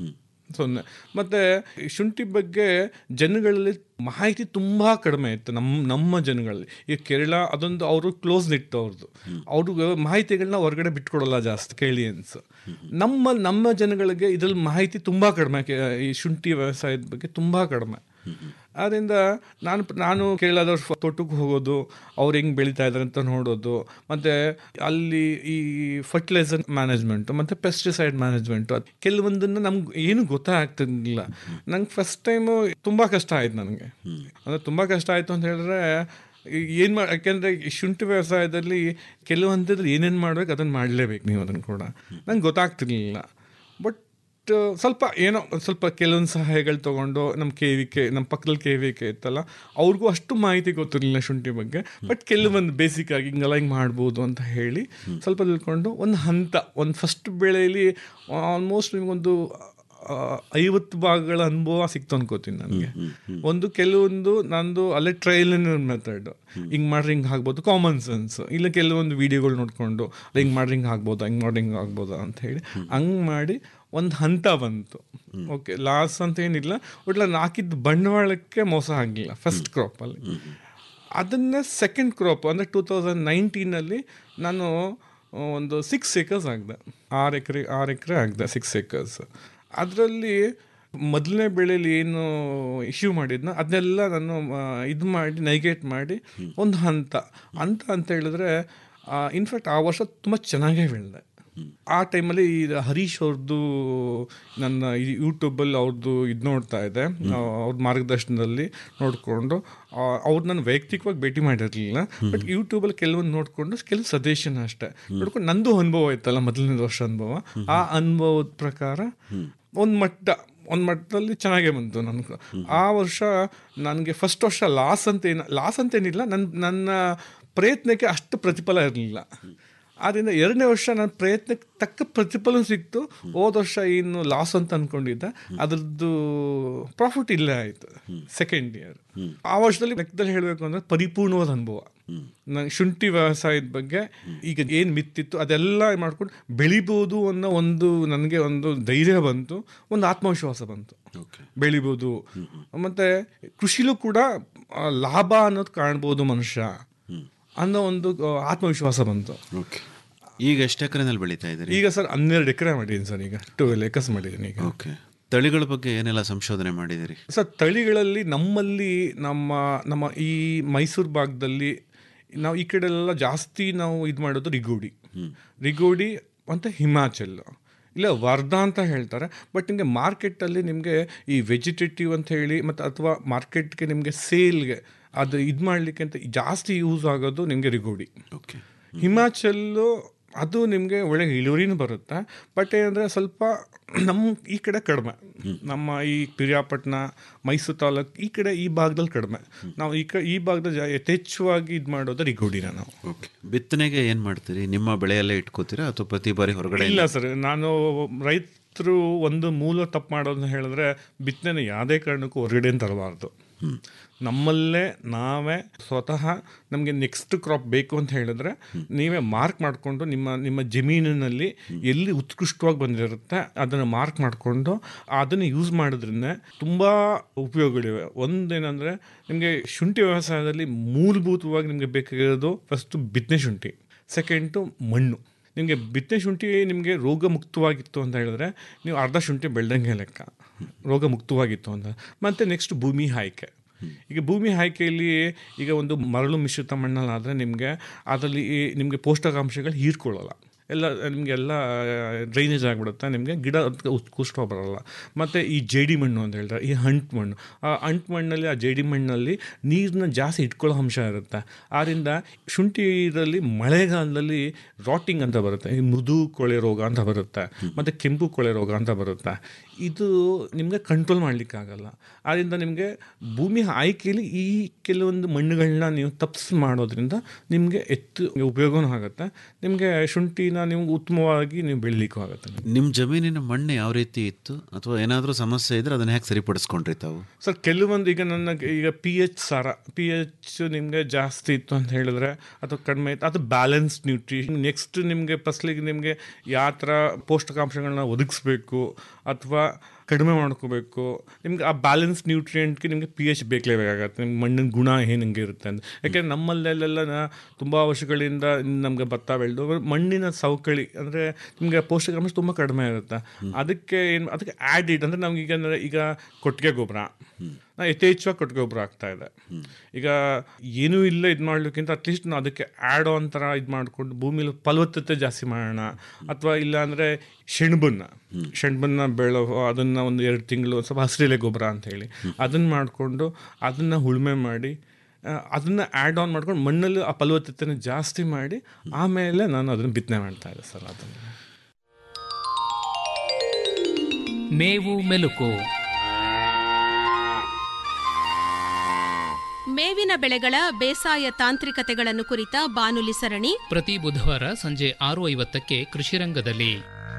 ಸೊನ್ನೆ ಮತ್ತು ಶುಂಠಿ ಬಗ್ಗೆ ಜನಗಳಲ್ಲಿ ಮಾಹಿತಿ ತುಂಬ ಕಡಿಮೆ ಇತ್ತು ನಮ್ಮ ನಮ್ಮ ಜನಗಳಲ್ಲಿ ಈ ಕೇರಳ ಅದೊಂದು ಅವರು ಕ್ಲೋಸ್ ಇಟ್ಟು ಅವ್ರದ್ದು ಅವರು ಮಾಹಿತಿಗಳನ್ನ ಹೊರಗಡೆ ಬಿಟ್ಕೊಡಲ್ಲ ಜಾಸ್ತಿ ಕೇಳಿಯನ್ಸ್ ನಮ್ಮ ನಮ್ಮ ಜನಗಳಿಗೆ ಇದ್ರಲ್ಲಿ ಮಾಹಿತಿ ತುಂಬ ಕಡಿಮೆ ಕೆ- ಈ ಶುಂಠಿ ವ್ಯವಸಾಯದ ಬಗ್ಗೆ ತುಂಬ ಕಡಿಮೆ ಆದ್ದರಿಂದ ನಾನು ನಾನು ಕೇರಳದವ್ರ ತೋಟಕ್ಕೆ ಹೋಗೋದು ಅವ್ರು ಹೆಂಗೆ ಬೆಳೀತಾ ಇದ್ದಾರೆ ಅಂತ ನೋಡೋದು ಮತ್ತು ಅಲ್ಲಿ ಈ ಫರ್ಟಿಲೈಸರ್ ಮ್ಯಾನೇಜ್ಮೆಂಟು ಮತ್ತು ಪೆಸ್ಟಿಸೈಡ್ ಮ್ಯಾನೇಜ್ಮೆಂಟು ಕೆಲವೊಂದನ್ನು ನಮ್ಗೆ ಏನು ಗೊತ್ತಾಗ್ತಿರ್ಲಿಲ್ಲ ನಂಗೆ ಫಸ್ಟ್ ಟೈಮು ತುಂಬ ಕಷ್ಟ ಆಯ್ತು ನನಗೆ ಅಂದರೆ ತುಂಬ ಕಷ್ಟ ಆಯಿತು ಅಂತ ಹೇಳಿದ್ರೆ ಏನು ಮಾಡಿ ಯಾಕೆಂದರೆ ಶುಂಠಿ ವ್ಯವಸಾಯದಲ್ಲಿ ಕೆಲವು ಹಂತದಲ್ಲಿ ಏನೇನು ಮಾಡ್ಬೇಕು ಅದನ್ನು ಮಾಡಲೇಬೇಕು ನೀವು ಅದನ್ನು ಕೂಡ ನಂಗೆ ಗೊತ್ತಾಗ್ತಿರ್ಲಿಲ್ಲ ಬಟ್ ಸ್ವಲ್ಪ ಏನೋ ಒಂದ್ ಸ್ವಲ್ಪ ಕೆಲವೊಂದು ಸಹಾಯಗಳು ತೊಗೊಂಡು ನಮ್ಮ ಕೆ ವಿ ಕೆ ನಮ್ಮ ಪಕ್ಕದಲ್ಲಿ ಕೆ ವಿ ಕೆ ಇತ್ತಲ್ಲ ಅವ್ರಿಗೂ ಅಷ್ಟು ಮಾಹಿತಿ ಗೊತ್ತಿರಲಿಲ್ಲ ಶುಂಠಿ ಬಗ್ಗೆ ಬಟ್ ಕೆಲವೊಂದು ಬೇಸಿಕ್ ಆಗಿ ಹಿಂಗೆಲ್ಲ ಹಿಂಗೆ ಮಾಡ್ಬೋದು ಅಂತ ಹೇಳಿ ಸ್ವಲ್ಪ ತಿಳ್ಕೊಂಡು ಒಂದು ಹಂತ ಒಂದು ಫಸ್ಟ್ ಬೆಳೆಯಲ್ಲಿ ಆಲ್ಮೋಸ್ಟ್ ನಿಮಗೊಂದು ಆ, ಐವತ್ತು ಭಾಗಗಳ ಅನುಭವ ಸಿಕ್ತು ಅನ್ಕೋತೀನಿ ನನಗೆ ಒಂದು ಕೆಲವೊಂದು ನಂದು ಅಲ್ಲೇ ಟ್ರಯಲ್ ಮೆಥಡ್ ಹಿಂಗೆ ಮಾಡ್ರಿ ಹಿಂಗೆ ಆಗ್ಬೋದು ಕಾಮನ್ ಸೆನ್ಸ್ ಇಲ್ಲ ಕೆಲವೊಂದು ವಿಡಿಯೋಗಳು ನೋಡಿಕೊಂಡು ಹಿಂಗೆ ಮಾಡ್ರಿ ಹಿಂಗೆ ಆಗ್ಬೋದಾ ಹಿಂಗೆ ಮಾಡಿ ಹಿಂಗೆ ಆಗ್ಬೋದಾ ಅಂತ ಹೇಳಿ ಹಂಗೆ ಮಾಡಿ ಒಂದು ಹಂತ ಬಂತು ಓಕೆ ಲಾಸ್ ಅಂತ ಏನಿಲ್ಲ ಒಟ್ಲ ನಾನು ಹಾಕಿದ್ದು ಬಂಡವಾಳಕ್ಕೆ ಮೋಸ ಆಗಿಲ್ಲ ಫಸ್ಟ್ ಕ್ರಾಪಲ್ಲಿ ಅದನ್ನೇ ಸೆಕೆಂಡ್ ಕ್ರಾಪ್ ಅಂದರೆ ಟೂ ತೌಸಂಡ್ ನೈನ್ಟೀನಲ್ಲಿ ನಾನು ಒಂದು ಸಿಕ್ಸ್ ಏಕರ್ಸ್ ಆಗಿದೆ ಆರು ಎಕರೆ ಆರು ಎಕರೆ ಆಗಿದೆ ಸಿಕ್ಸ್ ಏಕರ್ಸ್ ಅದರಲ್ಲಿ ಮೊದಲನೇ ಬೆಳೆಯಲ್ಲಿ ಏನು ಇಶ್ಯೂ ಮಾಡಿದ್ನ ಅದನ್ನೆಲ್ಲ ನಾನು ಇದು ಮಾಡಿ ನೈಗೇಟ್ ಮಾಡಿ ಒಂದು ಹಂತ ಹಂತ ಅಂತ ಹೇಳಿದ್ರೆ ಇನ್ಫ್ಯಾಕ್ಟ್ ಆ ವರ್ಷ ತುಂಬ ಚೆನ್ನಾಗೇ ಬೆಳೆದೆ ಆ ಟೈಮಲ್ಲಿ ಈ ಹರೀಶ್ ಅವ್ರದ್ದು ನನ್ನ ಈ ಯೂಟ್ಯೂಬಲ್ಲಿ ಅವ್ರದ್ದು ಇದು ನೋಡ್ತಾ ಇದೆ ಅವ್ರ ಮಾರ್ಗದರ್ಶನದಲ್ಲಿ ನೋಡಿಕೊಂಡು ಅವ್ರು ನಾನು ವೈಯಕ್ತಿಕವಾಗಿ ಭೇಟಿ ಮಾಡಿರಲಿಲ್ಲ ಬಟ್ ಯೂಟ್ಯೂಬಲ್ಲಿ ಕೆಲವೊಂದು ನೋಡಿಕೊಂಡು ಕೆಲವು ಸಜೆಷನ್ ಅಷ್ಟೇ ನೋಡ್ಕೊಂಡು ನಂದು ಅನುಭವ ಇತ್ತಲ್ಲ ಮೊದಲನೇ ವರ್ಷ ಅನುಭವ ಆ ಅನುಭವದ ಪ್ರಕಾರ ಒಂದು ಮಟ್ಟ ಒಂದು ಮಟ್ಟದಲ್ಲಿ ಚೆನ್ನಾಗೇ ಬಂತು ನನಗೆ ಆ ವರ್ಷ ನನಗೆ ಫಸ್ಟ್ ವರ್ಷ ಲಾಸ್ ಅಂತ ಏನು ಲಾಸ್ ಅಂತೇನಿಲ್ಲ ನನ್ನ ನನ್ನ ಪ್ರಯತ್ನಕ್ಕೆ ಅಷ್ಟು ಪ್ರತಿಫಲ ಇರಲಿಲ್ಲ ಆದ್ದರಿಂದ ಎರಡನೇ ವರ್ಷ ನನ್ನ ಪ್ರಯತ್ನಕ್ಕೆ ತಕ್ಕ ಪ್ರತಿಫಲ ಸಿಕ್ತು ಹೋದ ವರ್ಷ ಏನು ಲಾಸ್ ಅಂತ ಅಂದ್ಕೊಂಡಿದ್ದೆ ಅದ್ರದ್ದು ಪ್ರಾಫಿಟ್ ಇಲ್ಲೇ ಆಯಿತು ಸೆಕೆಂಡ್ ಇಯರ್ ಆ ವರ್ಷದಲ್ಲಿ ಲೆಕ್ಕದಲ್ಲಿ ಹೇಳಬೇಕು ಅಂದರೆ ಪರಿಪೂರ್ಣವಾದ ಅನುಭವ ನನಗೆ ಶುಂಠಿ ವ್ಯವಸಾಯದ ಬಗ್ಗೆ ಈಗ ಏನು ಮಿತ್ತಿತ್ತು ಅದೆಲ್ಲ ಮಾಡ್ಕೊಂಡು ಬೆಳಿಬೋದು ಅನ್ನೋ ಒಂದು ನನಗೆ ಒಂದು ಧೈರ್ಯ ಬಂತು ಒಂದು ಆತ್ಮವಿಶ್ವಾಸ ಬಂತು ಬೆಳಿಬೋದು ಮತ್ತು ಕೃಷಿಲೂ ಕೂಡ ಆ, ಲಾಭ ಅನ್ನೋದು ಕಾಣ್ಬೋದು ಮನುಷ್ಯ ಅನ್ನೋ ಒಂದು ಆ, ಆತ್ಮವಿಶ್ವಾಸ ಬಂತು ಓಕೆ ಈಗ ಎಷ್ಟು ಎಕರೆನಲ್ಲಿ ಬೆಳೀತಾ ಇದ್ದೀರಿ ಈಗ ಸರ್ ಹನ್ನೆರಡು ಎಕರೆ ಮಾಡಿದ್ದೀನಿ ಸರ್ ಈಗ ಟ್ವೆಲ್ ಎಕರ್ಸ್ ಮಾಡಿದ್ದೀನಿ ಈಗ ಓಕೆ ತಳಿಗಳ ಬಗ್ಗೆ ಏನೆಲ್ಲ ಸಂಶೋಧನೆ ಮಾಡಿದಿರಿ ಸರ್ ತಳಿಗಳಲ್ಲಿ ನಮ್ಮಲ್ಲಿ ನಮ್ಮ ನಮ್ಮ ಈ ಮೈಸೂರು ಭಾಗದಲ್ಲಿ ನಾವು ಈ ಕಡೆ ಎಲ್ಲ ಜಾಸ್ತಿ ನಾವು ಇದು ಮಾಡೋದು ರಿಗೋಡಿ ರಿಗೋಡಿ ಮತ್ತು ಹಿಮಾಚಲ್ ಇಲ್ಲ ವರ್ಧಾ ಅಂತ ಹೇಳ್ತಾರೆ ಬಟ್ ನಿಮಗೆ ಮಾರ್ಕೆಟಲ್ಲಿ ನಿಮಗೆ ಈ ವೆಜಿಟೇಟಿವ್ ಅಂತ ಹೇಳಿ ಮತ್ತು ಅಥವಾ ಮಾರ್ಕೆಟ್ಗೆ ನಿಮಗೆ ಸೇಲ್ಗೆ ಅದು ಇದು ಮಾಡಲಿಕ್ಕೆ ಅಂತ ಜಾಸ್ತಿ ಯೂಸ್ ಆಗೋದು ನಿಮಗೆ ರಿಗೋಡಿ ಓಕೆ ಹಿಮಾಚಲ್ಲು ಅದು ನಿಮಗೆ ಒಳ್ಳೆ ಇಳುವರಿನೂ ಬರುತ್ತೆ ಬಟ್ ಏನಂದರೆ ಸ್ವಲ್ಪ ನಮ್ಮ ಈ ಕಡೆ ಕಡಿಮೆ ನಮ್ಮ ಈ ಪಿರಿಯಾಪಟ್ಟಣ ಮೈಸೂರು ತಾಲೂಕು ಈ ಕಡೆ ಈ ಭಾಗದಲ್ಲಿ ಕಡಿಮೆ ನಾವು ಈ ಕ ಈ ಭಾಗದಲ್ಲಿ ಜಾ- ಯಥೇಚ್ಛವಾಗಿ ಇದು ಮಾಡೋದು ರಿಗೋಡಿನ ನಾವು ಓಕೆ ಬಿತ್ತನೆಗೆ ಏನು ಮಾಡ್ತೀರಿ ನಿಮ್ಮ ಬೆಳೆಯಲ್ಲೇ ಇಟ್ಕೋತೀರಾ ಅಥವಾ ಪ್ರತಿ ಬಾರಿ ಹೊರಗಡೆ ಇಲ್ಲ ಸರ್ ನಾನು ರೈತರು ಒಂದು ಮೂಲ ತಪ್ಪು ಮಾಡೋದನ್ನ ಹೇಳಿದ್ರೆ ಬಿತ್ತನೆ ಯಾವುದೇ ಕಾರಣಕ್ಕೂ ಹೊರಗಡೆ ತರಬಾರ್ದು ನಮ್ಮಲ್ಲೇ ನಾವೇ ಸ್ವತಃ ನಮಗೆ ನೆಕ್ಸ್ಟ್ ಕ್ರಾಪ್ ಬೇಕು ಅಂತ ಹೇಳಿದ್ರೆ ನೀವೇ ಮಾರ್ಕ್ ಮಾಡಿಕೊಂಡು ನಿಮ್ಮ ನಿಮ್ಮ ಜಮೀನಿನಲ್ಲಿ ಎಲ್ಲಿ ಉತ್ಕೃಷ್ಟವಾಗಿ ಬಂದಿರುತ್ತೆ ಅದನ್ನು ಮಾರ್ಕ್ ಮಾಡಿಕೊಂಡು ಅದನ್ನು ಯೂಸ್ ಮಾಡೋದ್ರಿಂದ ತುಂಬ ಉಪಯೋಗಗಳಿವೆ ಒಂದೇನೆಂದರೆ ನಿಮಗೆ ಶುಂಠಿ ವ್ಯವಸಾಯದಲ್ಲಿ ಮೂಲಭೂತವಾಗಿ ನಿಮಗೆ ಬೇಕಾಗಿರೋದು ಫಸ್ಟು ಬಿತ್ತನೆ ಶುಂಠಿ ಸೆಕೆಂಡು ಮಣ್ಣು ನಿಮಗೆ ಬಿತ್ತನೆ ಶುಂಠಿ ನಿಮಗೆ ರೋಗ ಮುಕ್ತವಾಗಿತ್ತು ಅಂತ ಹೇಳಿದ್ರೆ ನೀವು ಅರ್ಧ ಶುಂಠಿ ಬೆಳ್ದಂಗೆ ಲೆಕ್ಕ ರೋಗ ಮುಕ್ತವಾಗಿತ್ತು ಅಂತ ಮತ್ತು ನೆಕ್ಸ್ಟ್ ಭೂಮಿ ಆಯ್ಕೆ ಈಗ ಭೂಮಿ ಆಯ್ಕೆಯಲ್ಲಿ ಈಗ ಒಂದು ಮರಳು ಮಿಶ್ರಿತ ಮಣ್ಣಲ್ಲಾದರೆ ನಿಮಗೆ ಅದರಲ್ಲಿ ನಿಮಗೆ ಪೋಷಕಾಂಶಗಳು ಹೀರ್ಕೊಳ್ಳಲ್ಲ ಎಲ್ಲ ನಿಮಗೆಲ್ಲ ಡ್ರೈನೇಜ್ ಆಗಿಬಿಡುತ್ತೆ ನಿಮಗೆ ಗಿಡ ಅದಕ್ಕೆ ಉತ್ಕೃಷ್ಟ ಬರಲ್ಲ ಮತ್ತು ಈ ಜೇಡಿ ಮಣ್ಣು ಅಂತ ಹೇಳ್ತಾರೆ ಈ ಅಂಟು ಮಣ್ಣು ಆ ಅಂಟು ಮಣ್ಣಲ್ಲಿ ಆ ಜೇಡಿ ಮಣ್ಣಲ್ಲಿ ನೀರನ್ನ ಜಾಸ್ತಿ ಇಟ್ಕೊಳ್ಳೋ ಅಂಶ ಇರುತ್ತೆ ಆದ್ದರಿಂದ ಶುಂಠಿ ಇದರಲ್ಲಿ ಮಳೆಗಾಲದಲ್ಲಿ ರಾಟಿಂಗ್ ಅಂತ ಬರುತ್ತೆ ಈ ಮೃದು ಕೊಳೆ ರೋಗ ಅಂತ ಬರುತ್ತೆ ಮತ್ತು ಕೆಂಪು ಕೊಳೆ ರೋಗ ಅಂತ ಬರುತ್ತೆ ಇದು ನಿಮಗೆ ಕಂಟ್ರೋಲ್ ಮಾಡಲಿಕ್ಕಾಗಲ್ಲ ಆದ್ದರಿಂದ ನಿಮಗೆ ಭೂಮಿ ಆಯ್ಕೆಯಲ್ಲಿ ಈ ಕೆಲವೊಂದು ಮಣ್ಣುಗಳನ್ನ ನೀವು ತಪ್ಪಿಸಿ ಮಾಡೋದ್ರಿಂದ ನಿಮಗೆ ಹೆಚ್ಚು ಉಪಯೋಗನೂ ಆಗುತ್ತೆ ನಿಮಗೆ ಶುಂಠಿನ ನೀವು ಉತ್ತಮವಾಗಿ ನೀವು ಬೆಳಿಲಿಕ್ಕೂ ಆಗುತ್ತೆ ನಿಮ್ಮ ಜಮೀನಿನ ಮಣ್ಣು ಯಾವ ರೀತಿ ಇತ್ತು ಅಥವಾ ಏನಾದರೂ ಸಮಸ್ಯೆ ಇದ್ರೆ ಅದನ್ನ ಹೇಗೆ ಸರಿಪಡಿಸ್ಕೊಂಡ್ರಿ ತಾವು ಸರ್ ಕೆಲವೊಂದು ಈಗ ನನ್ನ ಈಗ ಪಿ ಎಚ್ ಸಾರ ಪಿ ಎಚ್ ನಿಮಗೆ ಜಾಸ್ತಿ ಇತ್ತು ಅಂತ ಹೇಳಿದ್ರೆ ಅಥವಾ ಕಡಿಮೆ ಇತ್ತು ಅದು ಬ್ಯಾಲೆನ್ಸ್ ನ್ಯೂಟ್ರಿಷನ್ ನೆಕ್ಸ್ಟ್ ನಿಮಗೆ ಫಸ್ಲಿಗೆ ನಿಮಗೆ ಯಾವ ಥರ ಪೋಷಕಾಂಶಗಳನ್ನ ಒದಗಿಸ್ಬೇಕು ಅಥವಾ ಕಡಿಮೆ ಮಾಡ್ಕೋಬೇಕು ನಿಮ್ಗೆ ಆ ಬ್ಯಾಲೆನ್ಸ್ ನ್ಯೂಟ್ರಿಯೆಂಟ್ಗೆ ನಿಮಗೆ ಪಿ ಎಚ್ ಬೇಕಲೇಬೇಕಾಗತ್ತೆ ನಿಮ್ಗೆ ಮಣ್ಣಿನ ಗುಣ ಏನು ಹಿಂಗೆ ಇರುತ್ತೆ ಅಂತ ಯಾಕೆಂದ್ರೆ ನಮ್ಮಲ್ಲೆಲ್ಲ ತುಂಬ ವರ್ಷಗಳಿಂದ ನಮಗೆ ಭತ್ತ ಬೆಳೆದು ಮಣ್ಣಿನ ಸವ ಸವಕಳಿ ಅಂದರೆ ನಿಮಗೆ ಪೌಷ್ಟಿಕಾಂಶ ತುಂಬ ಕಡಿಮೆ ಇರುತ್ತೆ ಅದಕ್ಕೆ ಏನು ಅದಕ್ಕೆ ಆ್ಯಡಿಡ್ ಅಂದರೆ ನಮ್ಗೆ ಈಗ ಅಂದರೆ ಈಗ ಕೊಟ್ಟಿಗೆ ಗೊಬ್ಬರ ನಾ ಯಥೇಚ್ಛವಾಗಿ ಕೊಟ್ಟಿಗೆ ಗೊಬ್ಬರ ಆಗ್ತಾ ಇದೆ ಈಗ ಏನೂ ಇಲ್ಲ ಇದು ಮಾಡ್ಲಿಕ್ಕಿಂತ ಅಟ್ಲೀಸ್ಟ್ ನಾವು ಅದಕ್ಕೆ ಆ್ಯಡ್ ಆನ್ ಥರ ಇದು ಮಾಡಿಕೊಂಡು ಭೂಮಿಲಿ ಫಲವತ್ತತೆ ಜಾಸ್ತಿ ಮಾಡೋಣ ಅಥವಾ ಇಲ್ಲ ಅಂದರೆ ಸೆಣಬನ್ನ ಸೆಣಬನ್ನ ಬೆಳೋ ಅದನ್ನು ಒಂದು ಎರಡು ತಿಂಗಳು ಸ್ವಲ್ಪ ಹಸಿರೆಲೆ ಗೊಬ್ಬರ ಅಂತ ಹೇಳಿ ಅದನ್ನು ಮಾಡಿಕೊಂಡು ಅದನ್ನು ಉಳುಮೆ ಮಾಡಿ ಆ, ಅದನ್ನ ಆ್ಯಡ್ ಆನ್ ಮಾಡ್ಕೊಂಡು ಮಣ್ಣಲ್ಲಿ ಆ ಫಲವತ್ತತೆನ ಜಾಸ್ತಿ ಮಾಡಿ ಆಮೇಲೆ ನಾನು ಅದನ್ನು ಬಿತ್ತನೆ ಮಾಡ್ತಾ ಇದ್ದೆ ಸರ್ ಅದನ್ನು ಮೇವು ಮೆಲುಕು ಮೇವಿನ ಬೆಳೆಗಳ ಬೇಸಾಯ ತಾಂತ್ರಿಕತೆಗಳನ್ನು ಕುರಿತ ಬಾನುಲಿ ಸರಣಿ ಪ್ರತಿ ಬುಧವಾರ ಸಂಜೆ ಆರು ಐವತ್ತಕ್ಕೆ ಕೃಷಿರಂಗದಲ್ಲಿ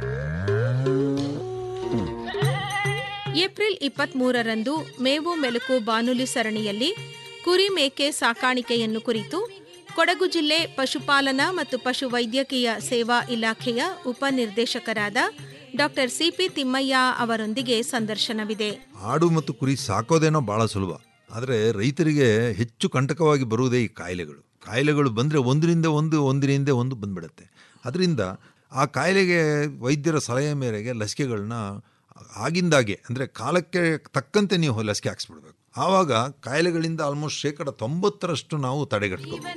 ಏಪ್ರಿಲ್ ಇಪ್ಪತ್ಮೂರರಂದು ಮೇವು ಮೆಲುಕು ಬಾನುಲಿ ಸರಣಿಯಲ್ಲಿ ಕುರಿ ಮೇಕೆ ಸಾಕಾಣಿಕೆಯನ್ನು ಕುರಿತು ಕೊಡಗು ಜಿಲ್ಲೆ ಪಶುಪಾಲನಾ ಮತ್ತು ಪಶು ವೈದ್ಯಕೀಯ ಸೇವಾ ಇಲಾಖೆಯ ಉಪನಿರ್ದೇಶಕರಾದ ಡಾಕ್ಟರ್ ಸಿಪಿ ತಿಮ್ಮಯ್ಯ ಅವರೊಂದಿಗೆ ಸಂದರ್ಶನವಿದೆ ಆಡು ಮತ್ತು ಕುರಿ ಸಾಕೋದೇನೋ ಭಾಳ ಸುಲಭ ಆದರೆ ರೈತರಿಗೆ ಹೆಚ್ಚು ಕಂಟಕವಾಗಿ ಬರುವುದೇ ಈ ಕಾಯಿಲೆಗಳು ಕಾಯಿಲೆಗಳು ಬಂದರೆ ಒಂದರಿಂದ ಒಂದು ಒಂದರಿಂದ ಒಂದು ಬಂದ್ಬಿಡುತ್ತೆ ಅದರಿಂದ ಆ ಕಾಯಿಲೆಗೆ ವೈದ್ಯರ ಸಲಹೆ ಮೇರೆಗೆ ಲಸಿಕೆಗಳನ್ನ ಆಗಿಂದಾಗೆ ಅಂದರೆ ಕಾಲಕ್ಕೆ ತಕ್ಕಂತೆ ನೀವು ಲಸಿಕೆ ಹಾಕ್ಸ್ಬಿಡ್ಬೇಕು ಆವಾಗ ಕಾಯಿಲೆಗಳಿಂದ ಆಲ್ಮೋಸ್ಟ್ ಶೇಕಡ ತೊಂಬತ್ತರಷ್ಟು ನಾವು ತಡೆಗಟ್ಕೋಬೇಕು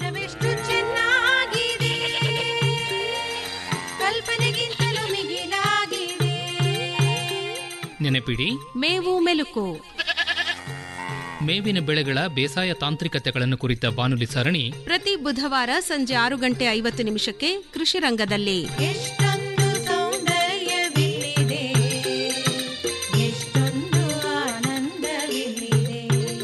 ಕಲ್ಪನೆಗಿಂತಲೂ ಮಿಗಿಲಾಗಿದೆ ನೆನಪಿಡಿ ಮೇವು ಮೆಲುಕು ಮೇವಿನ ಬೆಳೆಗಳ ಬೇಸಾಯ ತಾಂತ್ರಿಕತೆಗಳನ್ನು ಕುರಿತ ಬಾನುಲಿ ಸರಣಿ ಪ್ರತಿ ಬುಧವಾರ ಸಂಜೆ ಆರು ಗಂಟೆ ಐವತ್ತು ನಿಮಿಷಕ್ಕೆ ಕೃಷಿ ರಂಗದಲ್ಲಿ ಎಷ್ಟೊಂದು ಸೌಂದರ್ಯವಿಲ್ಲಿದೆ ಎಷ್ಟೊಂದು ಆನಂದವಿಲ್ಲಿದೆ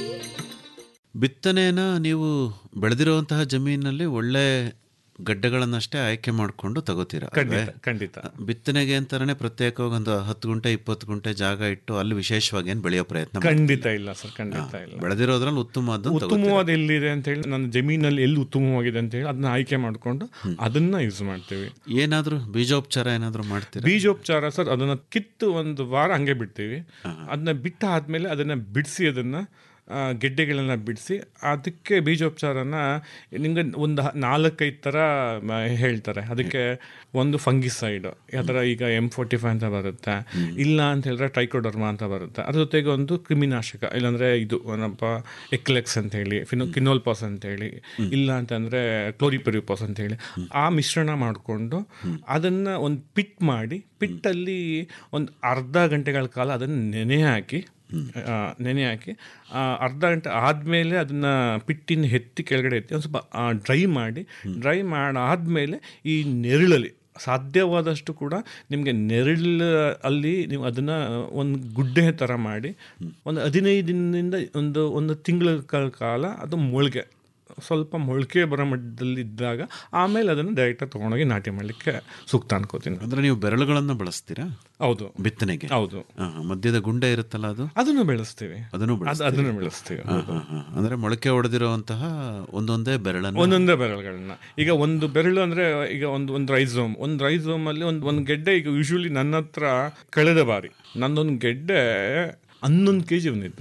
ಬಿತ್ತನೆನ ನೀವು ಬೆಳೆದಿರುವಂತಹ ಜಮೀನಲ್ಲಿ ಒಳ್ಳೆ ಗಡ್ಡೆಗಳನ್ನಷ್ಟೇ ಆಯ್ಕೆ ಮಾಡಿಕೊಂಡು ತಗೋತೀರಾ ಖಂಡಿತ ಅಲ್ವೇ? ಖಂಡಿತ ಬಿತ್ತನೆಗೆ ಅಂತಾನೆ ಪ್ರತ್ಯೇಕವಾಗಿ ಒಂದು ಹತ್ತು ಗುಂಟೆ ಇಪ್ಪತ್ತು ಗುಂಟೆ ಜಾಗ ಇಟ್ಟು ಅಲ್ಲಿ ವಿಶೇಷವಾಗಿ ಏನು ಬೆಳೆಯೋ ಪ್ರಯತ್ನ ಮಾಡ್ತೀರಾ? ಖಂಡಿತ ಇಲ್ಲ ಸರ್ ಖಂಡಿತ ಇಲ್ಲ ಬೆಳೆದಿರೋದ್ರಲ್ಲಿ ಉತ್ತಮವಾದ ಉತ್ತಮವಾದ ಎಲ್ಲಿದೆ ಅಂತ ಹೇಳಿ ನನ್ನ ಜಮೀನಲ್ಲಿ ಎಲ್ಲಿ ಉತ್ತಮವಾಗಿದೆ ಅಂತ ಹೇಳಿ ಅದನ್ನ ಆಯ್ಕೆ ಮಾಡಿಕೊಂಡು ಅದನ್ನ ಯೂಸ್ ಮಾಡ್ತೀವಿ ಏನಾದರೂ ಬೀಜೋಪಚಾರ ಏನಾದರೂ ಮಾಡ್ತೀರಾ ಬೀಜೋಪಚಾರ ಸರ್ ಅದನ್ನ ಕಿತ್ತು ಒಂದು ವಾರ ಹಂಗೆ ಬಿಡ್ತೀವಿ ಅದನ್ನ ಬಿಟ್ಟ ಆದ್ಮೇಲೆ ಅದನ್ನ ಬಿಡಿಸಿ ಅದನ್ನ ಆ, ಗೆಡ್ಡೆಗಳನ್ನ ಬಿಡಿಸಿ ಅದಕ್ಕೆ ಬೀಜೋಪಚಾರನ ನಿಮ್ಗೆ ಒಂದು ಹ- ನಾಲ್ಕೈದು ಥರ ಮ- ಹೇಳ್ತಾರೆ ಅದಕ್ಕೆ ಒಂದು ಫಂಗಿಸೈಡ್ ಯಾವ್ದಾರ ಈಗ ಎಮ್ ಫೋರ್ಟಿ ಫೈವ್ ಅಂತ ಬರುತ್ತೆ ಇಲ್ಲ ಅಂತ ಹೇಳಿದ್ರೆ ಟ್ರೈಕೋಡರ್ಮಾ ಅಂತ ಬರುತ್ತೆ ಅದ್ರ ಜೊತೆಗೆ ಒಂದು ಕ್ರಿಮಿನಾಶಕ ಇಲ್ಲಾಂದ್ರೆ ಇದು ಏನಪ್ಪ ಎಕ್ಲೆಕ್ಸ್ ಅಂತ ಹೇಳಿ ಫಿನೋ ಕಿನೋಲ್ಪಾಸ್ ಅಂತ ಹೇಳಿ ಇಲ್ಲ ಅಂತಂದ್ರೆ ಕ್ಲೋರಿಪೆರಿಪಾಸ್ ಅಂತ ಹೇಳಿ ಆ ಮಿಶ್ರಣ ಮಾಡಿಕೊಂಡು ಅದನ್ನ ಒಂದು ಪಿಟ್ ಮಾಡಿ ಪಿಟ್ಟಲ್ಲಿ ಒಂದು ಅರ್ಧ ಗಂಟೆಗಳ ಕಾಲ ಅದನ್ನು ನೆನೆ ಹಾಕಿ ಆ, ನೆನೆ ಹಾಕಿ ಆ, ಅರ್ಧ ಗಂಟೆ ಆದಮೇಲೆ ಅದನ್ನು ಪಿಟ್ಟಿನ ಎತ್ತಿ ಕೆಳಗಡೆ ಎತ್ತಿ ಒಂದು ಸ್ವಲ್ಪ ಡ್ರೈ ಮಾಡಿ ಡ್ರೈ ಮಾಡಾದ್ಮೇಲೆ ಈ ನೆರಳಲ್ಲಿ ಸಾಧ್ಯವಾದಷ್ಟು ಕೂಡ ನಿಮಗೆ ನೆರಳು ಅಲ್ಲಿ ನೀವು ಅದನ್ನು ಒಂದು ಗುಡ್ಡೆ ಥರ ಮಾಡಿ ಒಂದು ಹದಿನೈದು ದಿನದಿಂದ ಒಂದು ಒಂದು ತಿಂಗಳ ಕಾಲ ಅದು ಮೊಳಕೆ ಸ್ವಲ್ಪ ಮೊಳಕೆ ಬರೋ ಮಟ್ಟದಲ್ಲಿ ಇದ್ದಾಗ ಆಮೇಲೆ ಅದನ್ನು ಡೈರೆಕ್ಟಾಗಿ ತೊಗೊಂಡೋಗಿ ನಾಟಿ ಮಾಡಲಿಕ್ಕೆ ಸೂಕ್ತ ಅನ್ಕೋತೀನಿ ಅಂದ್ರೆ ನೀವು ಬೆರಳುಗಳನ್ನ ಬಳಸ್ತೀರಾ ಹೌದು ಬಿತ್ತನೆಗೆ ಹೌದು ಆ, ಮಧ್ಯದ ಗುಂಡೆ ಇರುತ್ತಲ್ಲ ಅದು ಅದನ್ನು ಬೆಳೆಸ್ತೀವಿ ಅದನ್ನು ಅದು- ಬೆಳೆಸ್ತೀರಿ? ಅದನ್ನು ಬೆಳೆಸ್ತೀವಿ ಆ, ಆ, ಆ. ಅಂದ್ರೆ ಮೊಳಕೆ ಹೊಡೆದಿರುವಂತಹ ಒಂದೊಂದೇ ಬೆರಳನ್ನು ಒಂದೊಂದೇ ಬೆರಳುಗಳನ್ನ ಈಗ ಒಂದು ಬೆರಳು ಅಂದ್ರೆ ಈಗ ಒಂದು ಒಂದು ರೈಸೋಮ್ ಒಂದು ರೈಸೋಮ್ ಅಲ್ಲಿ ಒಂದು ಒಂದು ಗೆಡ್ಡೆ ಈಗ ಯೂಶುವಲಿ ನನ್ನ ಹತ್ರ ಕಳೆದ ಬಾರಿ ನಂದೊಂದು ಗೆಡ್ಡೆ ಹನ್ನೊಂದು ಕೆ ಜಿ ಬಂದಿತ್ತು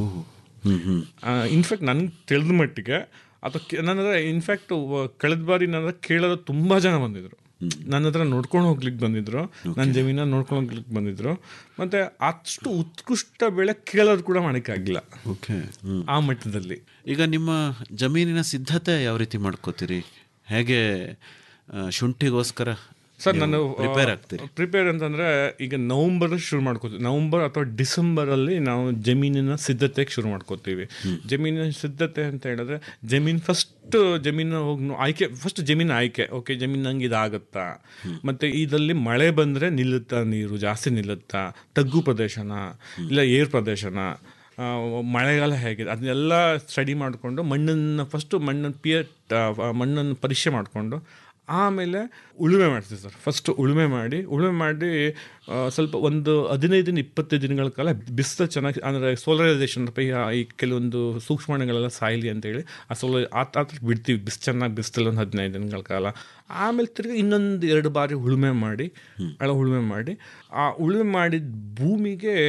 ಇನ್ಫ್ಯಾಕ್ಟ್ ನನ್ಗೆ ತಿಳಿದ ಮಟ್ಟಿಗೆ ಅದು ನನ್ನ ಹತ್ರ ಇನ್ಫ್ಯಾಕ್ಟ್ ಕಳೆದ ಬಾರಿ ನನ್ನ ಹತ್ರ ಕೇಳೋದು ತುಂಬಾ ಜನ ಬಂದಿದ್ರು ನನ್ನ ಹತ್ರ ನೋಡ್ಕೊಂಡು ಹೋಗ್ಲಿಕ್ಕೆ ಬಂದಿದ್ರು ನನ್ನ ಜಮೀನ ನೋಡ್ಕೊಂಡು ಹೋಗ್ಲಿಕ್ಕೆ ಬಂದಿದ್ರು ಮತ್ತೆ ಅಷ್ಟು ಉತ್ಕೃಷ್ಟ ಬೆಳೆ ಕೇಳೋದು ಕೂಡ ಮಾಡೋಕ್ಕಾಗಿಲ್ಲ ಓಕೆ ಆ ಮಟ್ಟದಲ್ಲಿ ಈಗ ನಿಮ್ಮ ಜಮೀನಿನ ಸಿದ್ಧತೆ ಯಾವ ರೀತಿ ಮಾಡ್ಕೋತೀರಿ ಹೇಗೆ ಆ, ಶುಂಠಿಗೋಸ್ಕರ ಸರ್ ನಾನು ಪ್ರಿಪೇರ್ ಆಗ್ತೀರಿ ಪ್ರಿಪೇರ್ ಅಂತಂದ್ರೆ ಈಗ ನವಂಬರ್ ಶುರು ಮಾಡ್ಕೋತೀವಿ ನವಂಬರ್ ಅಥವಾ ಡಿಸೆಂಬರ್ ಅಲ್ಲಿ ನಾವು ಜಮೀನಿನ ಸಿದ್ಧತೆಗೆ ಶುರು ಮಾಡ್ಕೋತೀವಿ ಜಮೀನಿನ ಸಿದ್ಧತೆ ಅಂತ ಹೇಳಿದ್ರೆ ಜಮೀನ್ ಫಸ್ಟ್ ಜಮೀನು ಹೋಗಿ ನೋ- ಆಯ್ಕೆ ಫಸ್ಟ್ ಜಮೀನು ಆಯ್ಕೆ ಓಕೆ ಜಮೀನು ನಂಗೆ ಇದಾಗತ್ತಾ ಮತ್ತೆ ಇದರಲ್ಲಿ ಮಳೆ ಬಂದ್ರೆ ನಿಲ್ಲುತ್ತಾ ನೀರು ಜಾಸ್ತಿ ನಿಲ್ಲುತ್ತಾ ತಗ್ಗು ಪ್ರದೇಶನ ಇಲ್ಲ ಏರ್ ಪ್ರದೇಶನ ಆ, ಮಳೆಗಾಲ ಹೇಗಿದೆ ಅದನ್ನೆಲ್ಲ ಸ್ಟಡಿ ಮಾಡಿಕೊಂಡು ಮಣ್ಣನ್ನು ಫಸ್ಟು ಮಣ್ಣನ್ನು ಪಿಯರ್ ಮಣ್ಣನ್ನು ಪರೀಕ್ಷೆ ಮಾಡಿಕೊಂಡು ಆಮೇಲೆ ಉಳುಮೆ ಮಾಡ್ತೀವಿ ಸರ್ ಫಸ್ಟ್ ಉಳುಮೆ ಮಾಡಿ ಉಳುಮೆ ಮಾಡಿ ಆ, ಸ್ವಲ್ಪ ಒಂದು ಹದಿನೈದಿಂದ ಇಪ್ಪತ್ತೈದು ದಿನಗಳ ಕಾಲ ಬಿಸಿಲು ಚೆನ್ನಾಗಿ ಅಂದರೆ ಸೋಲರೈಸೇಷನ್ ಈ ಈ ಕೆಲವೊಂದು ಸೂಕ್ಷ್ಮಾಣುಗಳೆಲ್ಲ ಸಾಯಲಿ ಅಂತೇಳಿ ಆ ಸೋಲ ಆ ಥರ ಬಿಡ್ತೀವಿ ಬಿಸಿ ಚೆನ್ನಾಗಿ ಬಿಸಿಲು ಒಂದು ಹದಿನೈದು ದಿನಗಳ ಕಾಲ ಆಮೇಲೆ ತಿರ್ಗಿ ಇನ್ನೊಂದು ಎರಡು ಬಾರಿ ಉಳುಮೆ ಮಾಡಿ ಅಳ ಉಳುಮೆ ಮಾಡಿ ಆ ಉಳುಮೆ ಮಾಡಿದ ಭೂಮಿಗೆ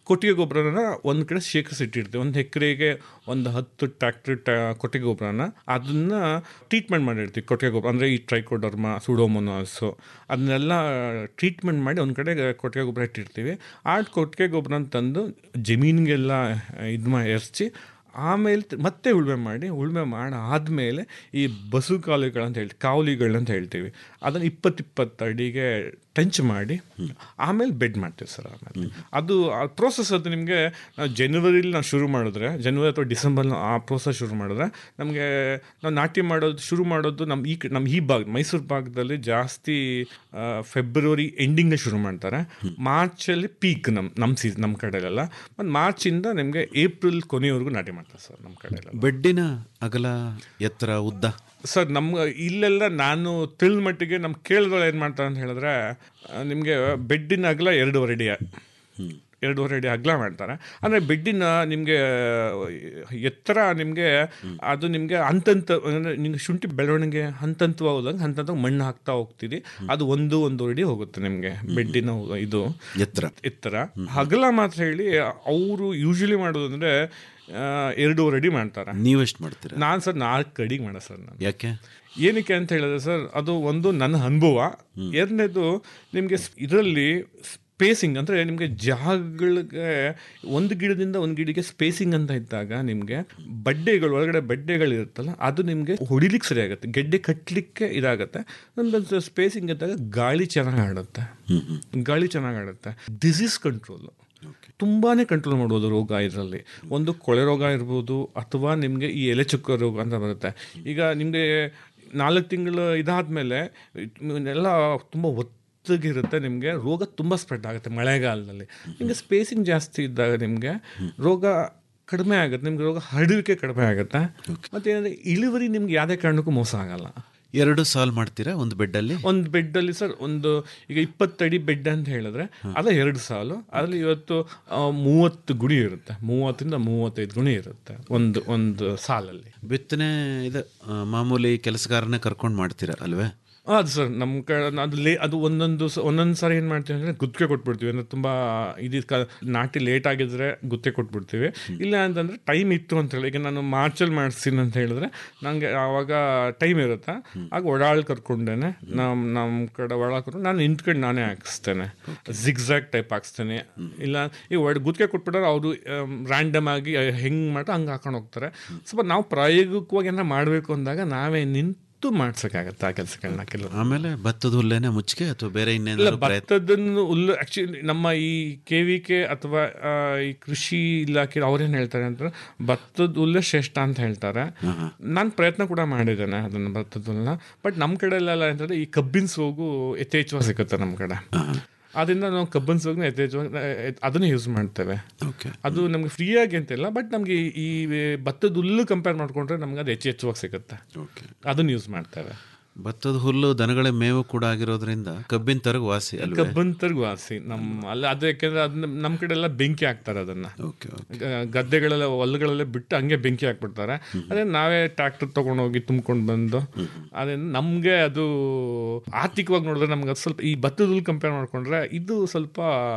ಕೊಟ್ಟಿಗೆ ಗೊಬ್ಬರನ ಒಂದು ಕಡೆ ಶೇಖರಿಸಿಟ್ಟಿರ್ತೀವಿ ಒಂದು ಎಕರೆಗೆ ಒಂದು ಹತ್ತು ಟ್ರ್ಯಾಕ್ಟರ್ ಕೊಟ್ಟಿಗೆ ಗೊಬ್ಬರನ ಅದನ್ನ ಟ್ರೀಟ್ಮೆಂಟ್ ಮಾಡಿರ್ತೀವಿ ಕೊಟ್ಟಿಗೆ ಗೊಬ್ಬರ ಅಂದರೆ ಈ ಟ್ರೈಕೋಡರ್ಮ ಸುಡೋಮೊನಾಸು ಅದನ್ನೆಲ್ಲ ಟ್ರೀಟ್ಮೆಂಟ್ ಮಾಡಿ ಒಂದು ಕಡೆ ಕೊಟ್ಟಿಗೆ ಗೊಬ್ಬರ ಇಟ್ಟಿರ್ತೀವಿ ಆ ಕೊಟ್ಟಿಗೆ ಗೊಬ್ಬರನ ತಂದು ಜಮೀನಿಗೆಲ್ಲ ಇದು ಮಾಡಿ ಎರ್ಚಿ ಆಮೇಲೆ ತ- ಮತ್ತೆ ಉಳುಮೆ ಮಾಡಿ ಉಳುಮೆ ಮಾಡಿ ಆದಮೇಲೆ ಈ ಬಸು ಕಾಲುಗಳಂತ ಹೇಳ್ತೀವಿ ಕಾವಲಿಗಳಂತ ಹೇಳ್ತೀವಿ ಅದನ್ನು ಇಪ್ಪತ್ತಿಪ್ಪತ್ತು ಅಡಿಗೆ ಟಂಚ್ ಮಾಡಿ ಆಮೇಲೆ ಬೆಡ್ ಮಾಡ್ತೀವಿ ಸರ್ ಆಮೇಲೆ ಅದು ಆ ಪ್ರೋಸೆಸ್ ಅದು ನಿಮಗೆ ನಾವು ಜನವರಿಲಿ ನಾವು ಶುರು ಮಾಡಿದ್ರೆ ಜನವರಿ ಅಥವಾ ಡಿಸೆಂಬರ್ನ ಆ ಪ್ರೋಸೆಸ್ ಶುರು ಮಾಡಿದ್ರೆ ನಮಗೆ ನಾವು ನಾಟಿ ಮಾಡೋದು ಶುರು ಮಾಡೋದು ನಮ್ಮ ಈ ಕ- ನಮ್ಮ ಈ ಭಾಗ ಮೈಸೂರು ಭಾಗದಲ್ಲಿ ಜಾಸ್ತಿ ಆ, ಫೆಬ್ರವರಿ ಎಂಡಿಂಗ್ ಶುರು ಮಾಡ್ತಾರೆ ಮಾರ್ಚಲ್ಲಿ ಪೀಕ್ ನಮ್ಮ ನಮ್ಮ ಸೀಸನ್ ನಮ್ಮ ಕಡೆಯಲ್ಲೆಲ್ಲ ಮತ್ತು ಮಾರ್ಚಿಂದ ನಿಮಗೆ ಏಪ್ರಿಲ್ ಕೊನೆಯವರೆಗೂ ನಾಟಿ ಮಾಡ್ತಾರೆ ಸರ್ ನಮ್ಮ ಕಡೆಯಲ್ಲ ಬೆಡ್ಡಿನ ಅಗಲ ಎತ್ತರ ಉದ್ದ ಸರ್ ನಮ್ಮ ಇಲ್ಲೆಲ್ಲ ನಾನು ತಿಳಿದ ಮಟ್ಟಿಗೆ ನಮ್ಮ ಕೇಳಿದ್ರೆ ಏನು ಮಾಡ್ತಾರೆ ಅಂತ ಹೇಳಿದ್ರೆ ನಿಮಗೆ ಬೆಡ್ಡಿನ ಅಗಲ ಎರಡೂವರೆ ಅಡಿ ಎರಡೂವರೆ ಅಡಿ ಅಗಲ ಮಾಡ್ತಾರೆ ಅಂದರೆ ಬೆಡ್ಡಿನ ನಿಮಗೆ ಎತ್ತರ ನಿಮಗೆ ಅದು ನಿಮಗೆ ಹಂತಂತ ಅಂದರೆ ನಿಮ್ಗೆ ಶುಂಠಿ ಬೆಳವಣಿಗೆ ಹಂತಂತವಾಗಿ ಹೋದಂಗೆ ಹಂತಂತ ಮಣ್ಣು ಹಾಕ್ತಾ ಹೋಗ್ತೀವಿ ಅದು ಒಂದು ಒಂದೂವರೆ ಅಡಿ ಹೋಗುತ್ತೆ ನಿಮಗೆ ಬೆಡ್ಡಿನ ಇದು ಎತ್ತರ ಎತ್ತರ ಅಗಲ ಮಾತ್ರ ಹೇಳಿ ಅವರು ಯೂಶಲಿ ಮಾಡೋದು ಅಂದರೆ ಎರಡೂವರೆ ಅಡಿ ಮಾಡ್ತಾರೆ ನೀವೆಷ್ಟು ಮಾಡ್ತೀರಾ ನಾನು ಸರ್ ನಾಲ್ಕು ಅಡಿಗೆ ಮಾಡ ಸರ್ ನಾನು ಯಾಕೆ ಏನಕ್ಕೆ ಅಂತ ಹೇಳಿದ್ರೆ ಸರ್ ಅದು ಒಂದು ನನ್ನ ಅನುಭವ ಎರಡನೇದು ನಿಮಗೆ ಇದರಲ್ಲಿ ಸ್ಪೇಸಿಂಗ್ ಅಂದರೆ ನಿಮಗೆ ಜಾಗಗಳಿಗೆ ಒಂದು ಗಿಡದಿಂದ ಒಂದು ಗಿಡಕ್ಕೆ ಸ್ಪೇಸಿಂಗ್ ಅಂತ ಇದ್ದಾಗ ನಿಮಗೆ ಬಡ್ಡೆಗಳು ಒಳಗಡೆ ಬಡ್ಡೆಗಳು ಇರುತ್ತಲ್ಲ ಅದು ನಿಮಗೆ ಹೊಡಿಲಿಕ್ಕೆ ಸರಿ ಆಗುತ್ತೆ ಗೆಡ್ಡೆ ಕಟ್ಟಲಿಕ್ಕೆ ಇದಾಗುತ್ತೆ ಒಂದು ಸ್ಪೇಸಿಂಗ್ ಇದ್ದಾಗ ಗಾಳಿ ಚೆನ್ನಾಗಿ ಆಡುತ್ತೆ ಗಾಳಿ ಚೆನ್ನಾಗಿ ಆಡುತ್ತೆ ಡಿಸೀಸ್ ಕಂಟ್ರೋಲು ತುಂಬಾ ಕಂಟ್ರೋಲ್ ಮಾಡ್ಬೋದು ರೋಗ ಇದರಲ್ಲಿ ಒಂದು ಕೊಳೆ ರೋಗ ಇರ್ಬೋದು ಅಥವಾ ನಿಮಗೆ ಈ ಎಲೆ ಚುಕ್ಕ ರೋಗ ಅಂತ ಬರುತ್ತೆ ಈಗ ನಿಮಗೆ ನಾಲ್ಕು ತಿಂಗಳು ಇದಾದಮೇಲೆ ಎಲ್ಲ ತುಂಬ ಒತ್ತಗಿರುತ್ತೆ ನಿಮಗೆ ರೋಗ ತುಂಬ ಸ್ಪ್ರೆಡ್ ಆಗುತ್ತೆ ಮಳೆಗಾಲದಲ್ಲಿ ನಿಮಗೆ ಸ್ಪೇಸಿಂಗ್ ಜಾಸ್ತಿ ಇದ್ದಾಗ ನಿಮಗೆ ರೋಗ ಕಡಿಮೆ ಆಗುತ್ತೆ ನಿಮ್ಗೆ ರೋಗ ಹರಡುವಿಕೆ ಕಡಿಮೆ ಆಗುತ್ತೆ ಮತ್ತು ಏನಂದರೆ ಇಳುವರಿ ನಿಮ್ಗೆ ಯಾವುದೇ ಕಾರಣಕ್ಕೂ ಮೋಸ ಆಗಲ್ಲ ಎರಡು ಸಾಲ್ ಮಾಡ್ತೀರಾ ಒಂದು ಬೆಡ್ಡಲ್ಲಿ ಒಂದು ಬೆಡ್ಡಲ್ಲಿ ಸರ್ ಒಂದು ಈಗ ಇಪ್ಪತ್ತಡಿ ಬೆಡ್ ಅಂತ ಹೇಳಿದ್ರೆ ಅದ ಎರಡು ಸಾಲು ಅದರಲ್ಲಿ ಇವತ್ತು ಆ, ಮೂವತ್ತು ಗುಣಿ ಇರುತ್ತೆ ಮೂವತ್ತರಿಂದ ಮೂವತ್ತೈದು ಗುಣಿ ಇರುತ್ತೆ ಒಂದು ಒಂದು ಸಾಲಲ್ಲಿ ಬಿತ್ತನೆ ಇದು ಆ, ಮಾಮೂಲಿ ಕೆಲಸಗಾರನೇ ಕರ್ಕೊಂಡು ಮಾಡ್ತೀರಾ ಅಲ್ವೇ ಅದು ಸರ್ ನಮ್ಮ ಕಡೆ ಅದು ಲೇ ಅದು ಒಂದೊಂದು ಸ ಒಂದೊಂದು ಸಾರಿ ಏನು ಮಾಡ್ತೀವಿ ಅಂದರೆ ಗುತ್ತಿಗೆ ಕೊಟ್ಬಿಡ್ತೀವಿ ಅಂದರೆ ತುಂಬ ಇದು ಕ ನಾಟಿ ಲೇಟ್ ಆಗಿದ್ರೆ ಗುತ್ತಿಗೆ ಕೊಟ್ಬಿಡ್ತೀವಿ ಇಲ್ಲ ಅಂತಂದರೆ ಟೈಮ್ ಇತ್ತು ಅಂತ ಹೇಳಿ ಈಗ ನಾನು ಮಾರ್ಚಲ್ಲಿ ಮಾಡಿಸ್ತೀನಿ ಅಂತ ಹೇಳಿದ್ರೆ ನನಗೆ ಆವಾಗ ಟೈಮ್ ಇರುತ್ತೆ ಆಗ ಒಡಾಳ್ ಕರ್ಕೊಂಡೇನೆ ನಮ್ಮ ನಮ್ಮ ಕಡೆ ಒಳ ಕರ್ಕೊಂಡು ನಾನು ನಿಂತ್ಕೊಂಡು ನಾನೇ ಹಾಕಿಸ್ತೇನೆ ಜಿಗ್ಸಾಗ್ ಟೈಪ್ ಹಾಕ್ಸ್ತೇನೆ ಇಲ್ಲ ಈ ಒಡ್ ಗುತ್ತಿಗೆ ಕೊಟ್ಬಿಟ್ರೆ ಅವರು ರ್ಯಾಂಡಮ್ ಆಗಿ ಹೆಂಗೆ ಮಾಡ್ತಾರೆ ಹಂಗೆ ಹಾಕೊಂಡು ಹೋಗ್ತಾರೆ ಸ್ವಲ್ಪ ನಾವು ಪ್ರಾಯೋಗಿಕವಾಗಿ ಏನಾರ ಮಾಡಬೇಕು ಅಂದಾಗ ನಾವೇ ನಿಂತು ಮಾಡ್ಸೋಕ್ಕಾಗತ್ತೆ ಆ ಕೆಲಸಗಳನ್ನ ಕೆಲವು ಆಮೇಲೆ ಭತ್ತದ ಹುಲ್ಲೇನೆ ಮುಚ್ಚಿಗೆ ಅಥವಾ ಬೇರೆ ಇಲ್ಲ ಇನ್ನೇನಾದ್ರು ಪ್ರಯತ್ನ ಭತ್ತದನ್ನು ಹುಲ್ಲು ಆಕ್ಚುಲಿ ನಮ್ಮ ಈ ಕೆ ವಿ ಕೆ ಅಥವಾ ಆ, ಈ ಕೃಷಿ ಇಲಾಖೆ ಅವ್ರೇನು ಹೇಳ್ತಾರೆ ಅಂತ ಭತ್ತದ ಹುಲ್ಲೇ ಶ್ರೇಷ್ಠ ಅಂತ ಹೇಳ್ತಾರೆ ನಾನು ಪ್ರಯತ್ನ ಕೂಡ ಮಾಡಿದ್ದೇನೆ ಅದನ್ನು ಭತ್ತದ ಹುಲ್ಲನ್ನ ಬಟ್ ನಮ್ಮ ಕಡೆಯಲ್ಲೆಲ್ಲ ಅಂತಂದ್ರೆ ಈ ಕಬ್ಬಿನ ಸೋಗು ಯಥೇಚ್ಛವಾಗಿ ಸಿಗುತ್ತೆ ನಮ್ಮ ಕಡೆ ಅದರಿಂದ ನಾವು ಕಬ್ಬಿನ ಸೋಗನ್ನ ಯಥೇಚ್ಛವಾಗಿ ಅದನ್ನು ಯೂಸ್ ಮಾಡ್ತೇವೆ ಅದು ನಮಗೆ ಫ್ರೀಯಾಗಿ ಅಂತಿಲ್ಲ ಬಟ್ ನಮಗೆ ಈ ಭತ್ತದ ಹುಲ್ಲು ಕಂಪೇರ್ ಮಾಡ್ಕೊಂಡ್ರೆ ನಮ್ಗೆ ಅದು ಹೆಚ್ಚು ಹೆಚ್ಚುವಾಗಿ ಸಿಗುತ್ತೆ ಅದನ್ನು ಯೂಸ್ ಮಾಡ್ತೇವೆ ಭತ್ತದ ಹುಲ್ಲು ದನಗಳ ಮೇವು ಕೂಡ ಆಗಿರೋದ್ರಿಂದ ಕಬ್ಬಿನ ತರಗ ವಾಸಿ ಅಲ್ವೇ ಕಬ್ಬನ್ ತರ್ಗು ವಾಸಿ ನಮ್ಮ ಅಲ್ಲ ಅದು ಯಾಕೆಂದ್ರೆ ಅದನ್ನ ನಮ್ಮ ಕಡೆ ಎಲ್ಲ ಬೆಂಕಿ ಹಾಕ್ತಾರೆ ಅದನ್ನ ಗ- ಗದ್ದೆಗಳೆಲ್ಲ ಹೊಲಗಳೆಲ್ಲ ಬಿಟ್ಟು ಹಂಗೆ ಬೆಂಕಿ ಹಾಕ್ಬಿಡ್ತಾರೆ ಅದೇ ನಾವೇ ಟ್ರ್ಯಾಕ್ಟರ್ ತಗೊಂಡೋಗಿ ತುಂಬ್ಕೊಂಡು ಬಂದು ಅದೇ ನಮಗೆ ಅದು ಆರ್ಥಿಕವಾಗಿ ನೋಡಿದ್ರೆ ನಮ್ಗೆ ಅದು ಸ್ವಲ್ಪ ಈ ಭತ್ತದ ಹುಲ್ಲು ಕಂಪೇರ್ ಮಾಡ್ಕೊಂಡ್ರೆ ಇದು ಸ್ವಲ್ಪ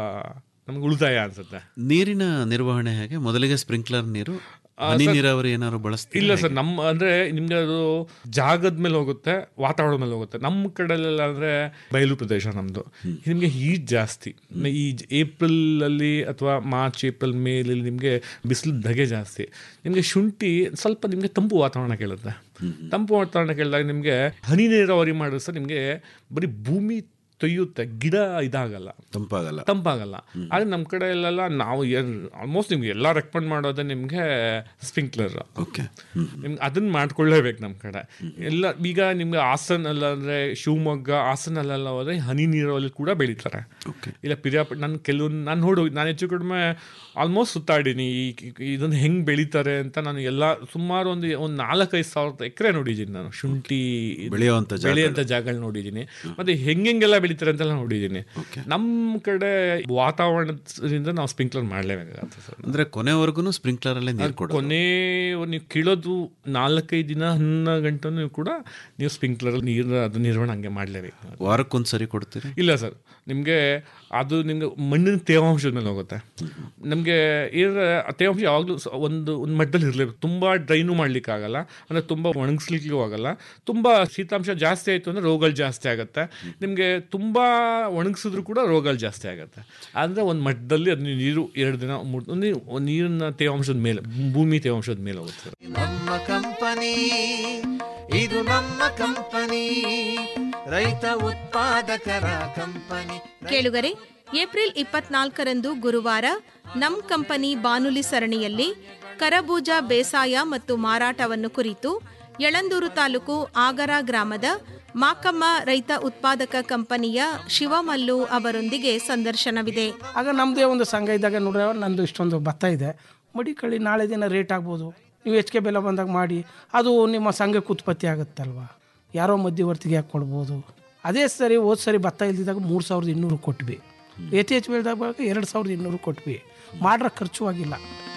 ನಮ್ಗೆ ಉಳಿತಾಯ ಅನ್ಸುತ್ತೆ ನೀರಿನ ನಿರ್ವಹಣೆ ಹೇಗೆ ಮೊದಲಿಗೆ ಸ್ಪ್ರಿಂಕ್ಲರ್ ನೀರು ಆ, ಹನಿ ಸರ್- ನೀರಾವರಿ ಏನಾದ್ರು ಬಳಸ್ತೀರಾ ಇಲ್ಲ ಸರ್ ನಮ್ಮ ಅಂದ್ರೆ ನಿಮ್ಗೆ ಅದು ಜಾಗದ ಮೇಲೆ ಹೋಗುತ್ತೆ ವಾತಾವರಣದ ಮೇಲೆ ಹೋಗುತ್ತೆ ನಮ್ಮ ಕಡೆಲೆಲ್ಲ ಅಂದ್ರೆ ಬಯಲು ಪ್ರದೇಶ ನಮ್ದು ನಿಮಗೆ ಹೀಟ್ ಜಾಸ್ತಿ ಈ ಏಪ್ರಿಲ್ ಅಲ್ಲಿ ಅಥವಾ ಮಾರ್ಚ್ ಏಪ್ರಿಲ್ ಮೇಲಿ ನಿಮಗೆ ಬಿಸಿಲು ಧಗೆ ಜಾಸ್ತಿ ನಿಮಗೆ ಶುಂಠಿ ಸ್ವಲ್ಪ ನಿಮಗೆ ತಂಪು ವಾತಾವರಣ ಕೇಳುತ್ತೆ ತಂಪು ವಾತಾವರಣ ಕೇಳಿದಾಗ ನಿಮಗೆ ಹನಿ ನೀರಾವರಿ ಮಾಡಿದ್ರೆ ಸರ್ ನಿಮಗೆ ಬರೀ ಭೂಮಿ ತೊಯ್ಯುತ್ತೆ ಗಿಡ ಇದಾಗಲ್ಲ ತಂಪಾಗಲ್ಲ ತಂಪಾಗಲ್ಲ ಆದರೆ ನಮ್ಮ ಕಡೆ ಎಲ್ಲೆಲ್ಲ ನಾವು ಆಲ್ಮೋಸ್ಟ್ ನಿಮ್ಗೆ ಎಲ್ಲ ರೆಕಮೆಂಡ್ ಮಾಡೋದೇ ನಿಮಗೆ ಸ್ಪ್ರಿಂಕ್ಲರ್ ಓಕೆ ನಿಮ್ಗೆ ಅದನ್ನ ಮಾಡ್ಕೊಳ್ಳೇಬೇಕು ನಮ್ಮ ಕಡೆ ಎಲ್ಲ ಈಗ ನಿಮ್ಗೆ ಹಾಸನ್ ಅಲ್ಲ ಅಂದರೆ ಶಿವಮೊಗ್ಗ ಹಾಸನಲ್ಲೆಲ್ಲ ಹೋದ್ರೆ ಹನಿ ನೀರಲ್ಲಿ ಕೂಡ ಬೆಳೀತಾರೆ ಇಲ್ಲ ಪಿರಿಯಾಪಟ್ಟ ನಾನು ಕೆಲವೊಂದು ನಾನು ನೋಡು ನಾನು ಹೆಚ್ಚು ಕಡಿಮೆ ಆಲ್ಮೋಸ್ಟ್ ಸುತ್ತಾಡೀನಿ ಈ ಇದನ್ನು ಹೆಂಗೆ ಬೆಳೀತಾರೆ ಅಂತ ನಾನು ಎಲ್ಲ ಸುಮಾರು ಒಂದು ಒಂದು ನಾಲ್ಕೈದು ಸಾವಿರದ ಎಕರೆ ನೋಡಿದ್ದೀನಿ ನಾನು ಶುಂಠಿ ಬೆಳೆಯುವಂಥ ಜಾಗಗಳು. ಬೆಳೆಯುವಂಥ ಜಾಗಗಳು ನೋಡಿದ್ದೀನಿ ಮತ್ತು ಹೆಂಗೆಲ್ಲ ಬೆಳೀತಾರೆ ಬೆಳಿತಾರೆ ಅಂತೆಲ್ಲ ನೋಡಿದ್ದೀನಿ ನಮ್ಮ ಕಡೆ ವಾತಾವರಣದಿಂದ ನಾವು ಸ್ಪ್ರಿಂಕ್ಲರ್ ಮಾಡಲೇಬೇಕಾಗತ್ತೆ ಸರ್ ಅಂದ್ರೆ ಕೊನೆವರೆಗೂ ಸ್ಪ್ರಿಂಕ್ಲರ್ ಅಲ್ಲೇ ನೀರು ಕೊಡೋದು ಕೊನೆ ನೀವು ಕೀಳೋದು ನಾಲ್ಕೈದು ದಿನ ಹನ್ನ ಗಂಟೆ ನೀವು ಕೂಡ ನೀವು ಸ್ಪ್ರಿಂಕ್ಲರ್ ನೀರು ಅದು ನಿರ್ವಹಣೆ ಹಂಗೆ ಮಾಡಲೇಬೇಕು ವಾರಕ್ಕೊಂದ್ಸರಿ ಕೊಡ್ತೀರಿ ಇಲ್ಲ ಸರ್ ನಿಮಗೆ ಅದು ನಿಮ್ಗೆ ಮಣ್ಣಿನ ತೇವಾಂಶದ ಮೇಲೆ ಹೋಗುತ್ತೆ ನಮಗೆ ಏನಾದ್ರೆ ಆ ತೇವಾಂಶ ಯಾವಾಗಲೂ ಒಂದು ಒಂದು ಮಟ್ಟದಲ್ಲಿ ಇರಲೇಬೇಕು ತುಂಬ ಡ್ರೈನು ಮಾಡಲಿಕ್ಕಾಗಲ್ಲ ಅಂದರೆ ತುಂಬ ಒಣಗಿಸ್ಲಿಕ್ಕೂ ಆಗಲ್ಲ ತುಂಬ ಶೀತಾಂಶ ಜಾಸ್ತಿ ಆಯಿತು ಅಂದರೆ ರೋಗಗಳು ಜಾಸ್ತಿ ಆಗುತ್ತೆ ನಿಮಗೆ ತುಂಬ ಒಣಗಿಸಿದ್ರು ಕೂಡ ರೋಗಗಳು ಜಾಸ್ತಿ ಆಗುತ್ತೆ ಅಂದರೆ ಒಂದು ಮಟ್ಟದಲ್ಲಿ ಅದು ನೀರು ಎರಡು ದಿನ ಮೂರು ಒಂದು ನೀರಿನ ತೇವಾಂಶದ ಮೇಲೆ ಭೂಮಿ ತೇವಾಂಶದ ಮೇಲೆ ಹೋಗುತ್ತೆ ಸರ್ ನಮ್ಮ ಕಂಪನಿ ಇದು ನಮ್ಮ ಕಂಪನಿ ರೈತ ಉತ್ಪಾದಕರ ಕಂಪನಿ ಕೇಳುಗರೆ ಏಪ್ರಿಲ್ ಇಪ್ಪತ್ನಾಲ್ಕರಂದು ಗುರುವಾರ ನಮ್ ಕಂಪನಿ ಬಾನುಲಿ ಸರಣಿಯಲ್ಲಿ ಕರಬೂಜ ಬೇಸಾಯ ಮತ್ತು ಮಾರಾಟವನ್ನು ಕುರಿತು ಯಳಂದೂರು ತಾಲೂಕು ಆಗರ ಗ್ರಾಮದ ಮಾಕಮ್ಮ ರೈತ ಉತ್ಪಾದಕ ಕಂಪನಿಯ ಶಿವಮಲ್ಲು ಅವರೊಂದಿಗೆ ಸಂದರ್ಶನವಿದೆ ಆಗ ನಮ್ಮದೇ ಒಂದು ಸಂಘ ಇದ್ದಾಗ ನೋಡ್ರೆ ನಂದು ಇಷ್ಟೊಂದು ಭತ್ತ ಇದೆ ಮಡಿಕಳ್ಳಿ ನಾಳೆ ದಿನ ರೇಟ್ ಆಗ್ಬೋದು ನೀವು ಹೆಚ್ಚಿಗೆ ಬೆಲೆ ಬಂದಾಗ ಮಾಡಿ ಅದು ನಿಮ್ಮ ಸಂಘಕ್ಕೆ ಉತ್ಪತ್ತಿ ಆಗುತ್ತಲ್ವಾ ಯಾರೋ ಮಧ್ಯವರ್ತಿಗೆ ಯಾಕೆ ಕೊಡ್ಬೋದು ಅದೇ ಸರಿ ಹೋದ ಸರಿ ಭತ್ತ ಇಲ್ದಿದ್ದಾಗ ಮೂರು ಸಾವಿರದ ಇನ್ನೂರು ಕೊಟ್ವಿ ಹೆಚ್ಚು ಹೆಚ್ಚು ಬೆಳೆದಾಗ ಎರಡು ಸಾವಿರದ ಇನ್ನೂರು ಕೊಟ್ವಿ ಮಾಡ್ರ ಖರ್ಚು ಆಗಿಲ್ಲ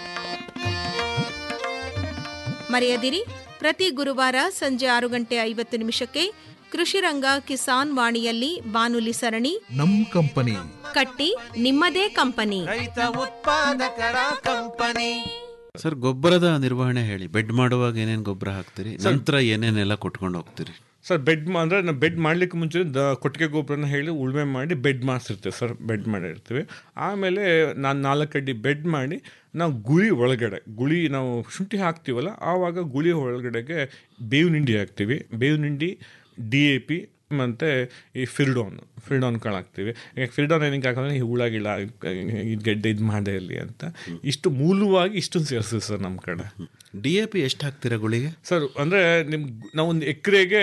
ಮರೆಯದಿರಿ ಪ್ರತಿ ಗುರುವಾರ ಸಂಜೆ ಆರು ಗಂಟೆ ಐವತ್ತು ನಿಮಿಷಕ್ಕೆ ಕೃಷಿ ರಂಗ ಕಿಸಾನ್ ವಾಣಿಯಲ್ಲಿ ಬಾನುಲಿ ಸರಣಿ ನಮ್ ಕಂಪನಿ ಕಟ್ಟಿ ನಿಮ್ಮದೇ ಕಂಪನಿ ರೈತ ಉತ್ಪಾದಕರ ಕಂಪನಿ ಸರ್ ಗೊಬ್ಬರದ ನಿರ್ವಹಣೆ ಹೇಳಿ ಬೆಡ್ ಮಾಡುವಾಗ ಏನೇನು ಗೊಬ್ಬರ ಹಾಕ್ತೀರಿ ನಂತರ ಏನೇನೆಲ್ಲ ಕೊಟ್ಕೊಂಡು ಹೋಗ್ತೀರಿ ಸರ್ ಬೆಡ್ ಅಂದರೆ ನಾವು ಬೆಡ್ ಮಾಡಲಿಕ್ಕೆ ಮುಂಚೆ ದ ಕೊಟ್ಟಿಗೆ ಗೊಬ್ಬರನ ಹೇಳಿ ಉಳುಮೆ ಮಾಡಿ ಬೆಡ್ ಮಾಡಿಸಿರ್ತೀವಿ ಸರ್ ಬೆಡ್ ಮಾಡಿರ್ತೀವಿ ಆಮೇಲೆ ನಾನು ನಾಲ್ಕು ಅಡಿ ಬೆಡ್ ಮಾಡಿ ನಾವು ಗುಳಿ ಒಳಗಡೆ ಗುಳಿ ನಾವು ಶುಂಠಿ ಹಾಕ್ತೀವಲ್ಲ ಆವಾಗ ಗುಳಿ ಒಳಗಡೆಗೆ ಬೇವಿನ ಹಿಂಡಿ ಹಾಕ್ತೀವಿ ಬೇವಿನ ಹಿಂಡಿ ಡಿ ಎ ಪಿ ಮತ್ತು ಈ ಫಿರ್ಡೋನ್ ಫಿರ್ಡೋನ್ ಕಾಳು ಹಾಕ್ತೀವಿ ಈಗ ಫಿರ್ಡೋನ್ ಏನಕ್ಕೆ ಹಾಕೋದ್ರೆ ಈ ಹುಳ ಗಿಳ ಇದು ಗೆಡ್ಡೆ ಇದು ಮಾಡೇ ಇರಲಿ ಅಂತ ಇಷ್ಟು ಮೂಲವಾಗಿ ಇಷ್ಟೊಂದು ಸೇರಿಸ್ತೀವಿ ಸರ್ ನಮ್ಮ ಕಡೆ ಡಿ ಎ ಪಿ ಎಷ್ಟು ಹಾಕ್ತೀರಾ ಗುಳಿಗೆ ಸರ್ ಅಂದರೆ ನಿಮ್ಗೆ ನಾವು ಒಂದು ಎಕರೆಗೆ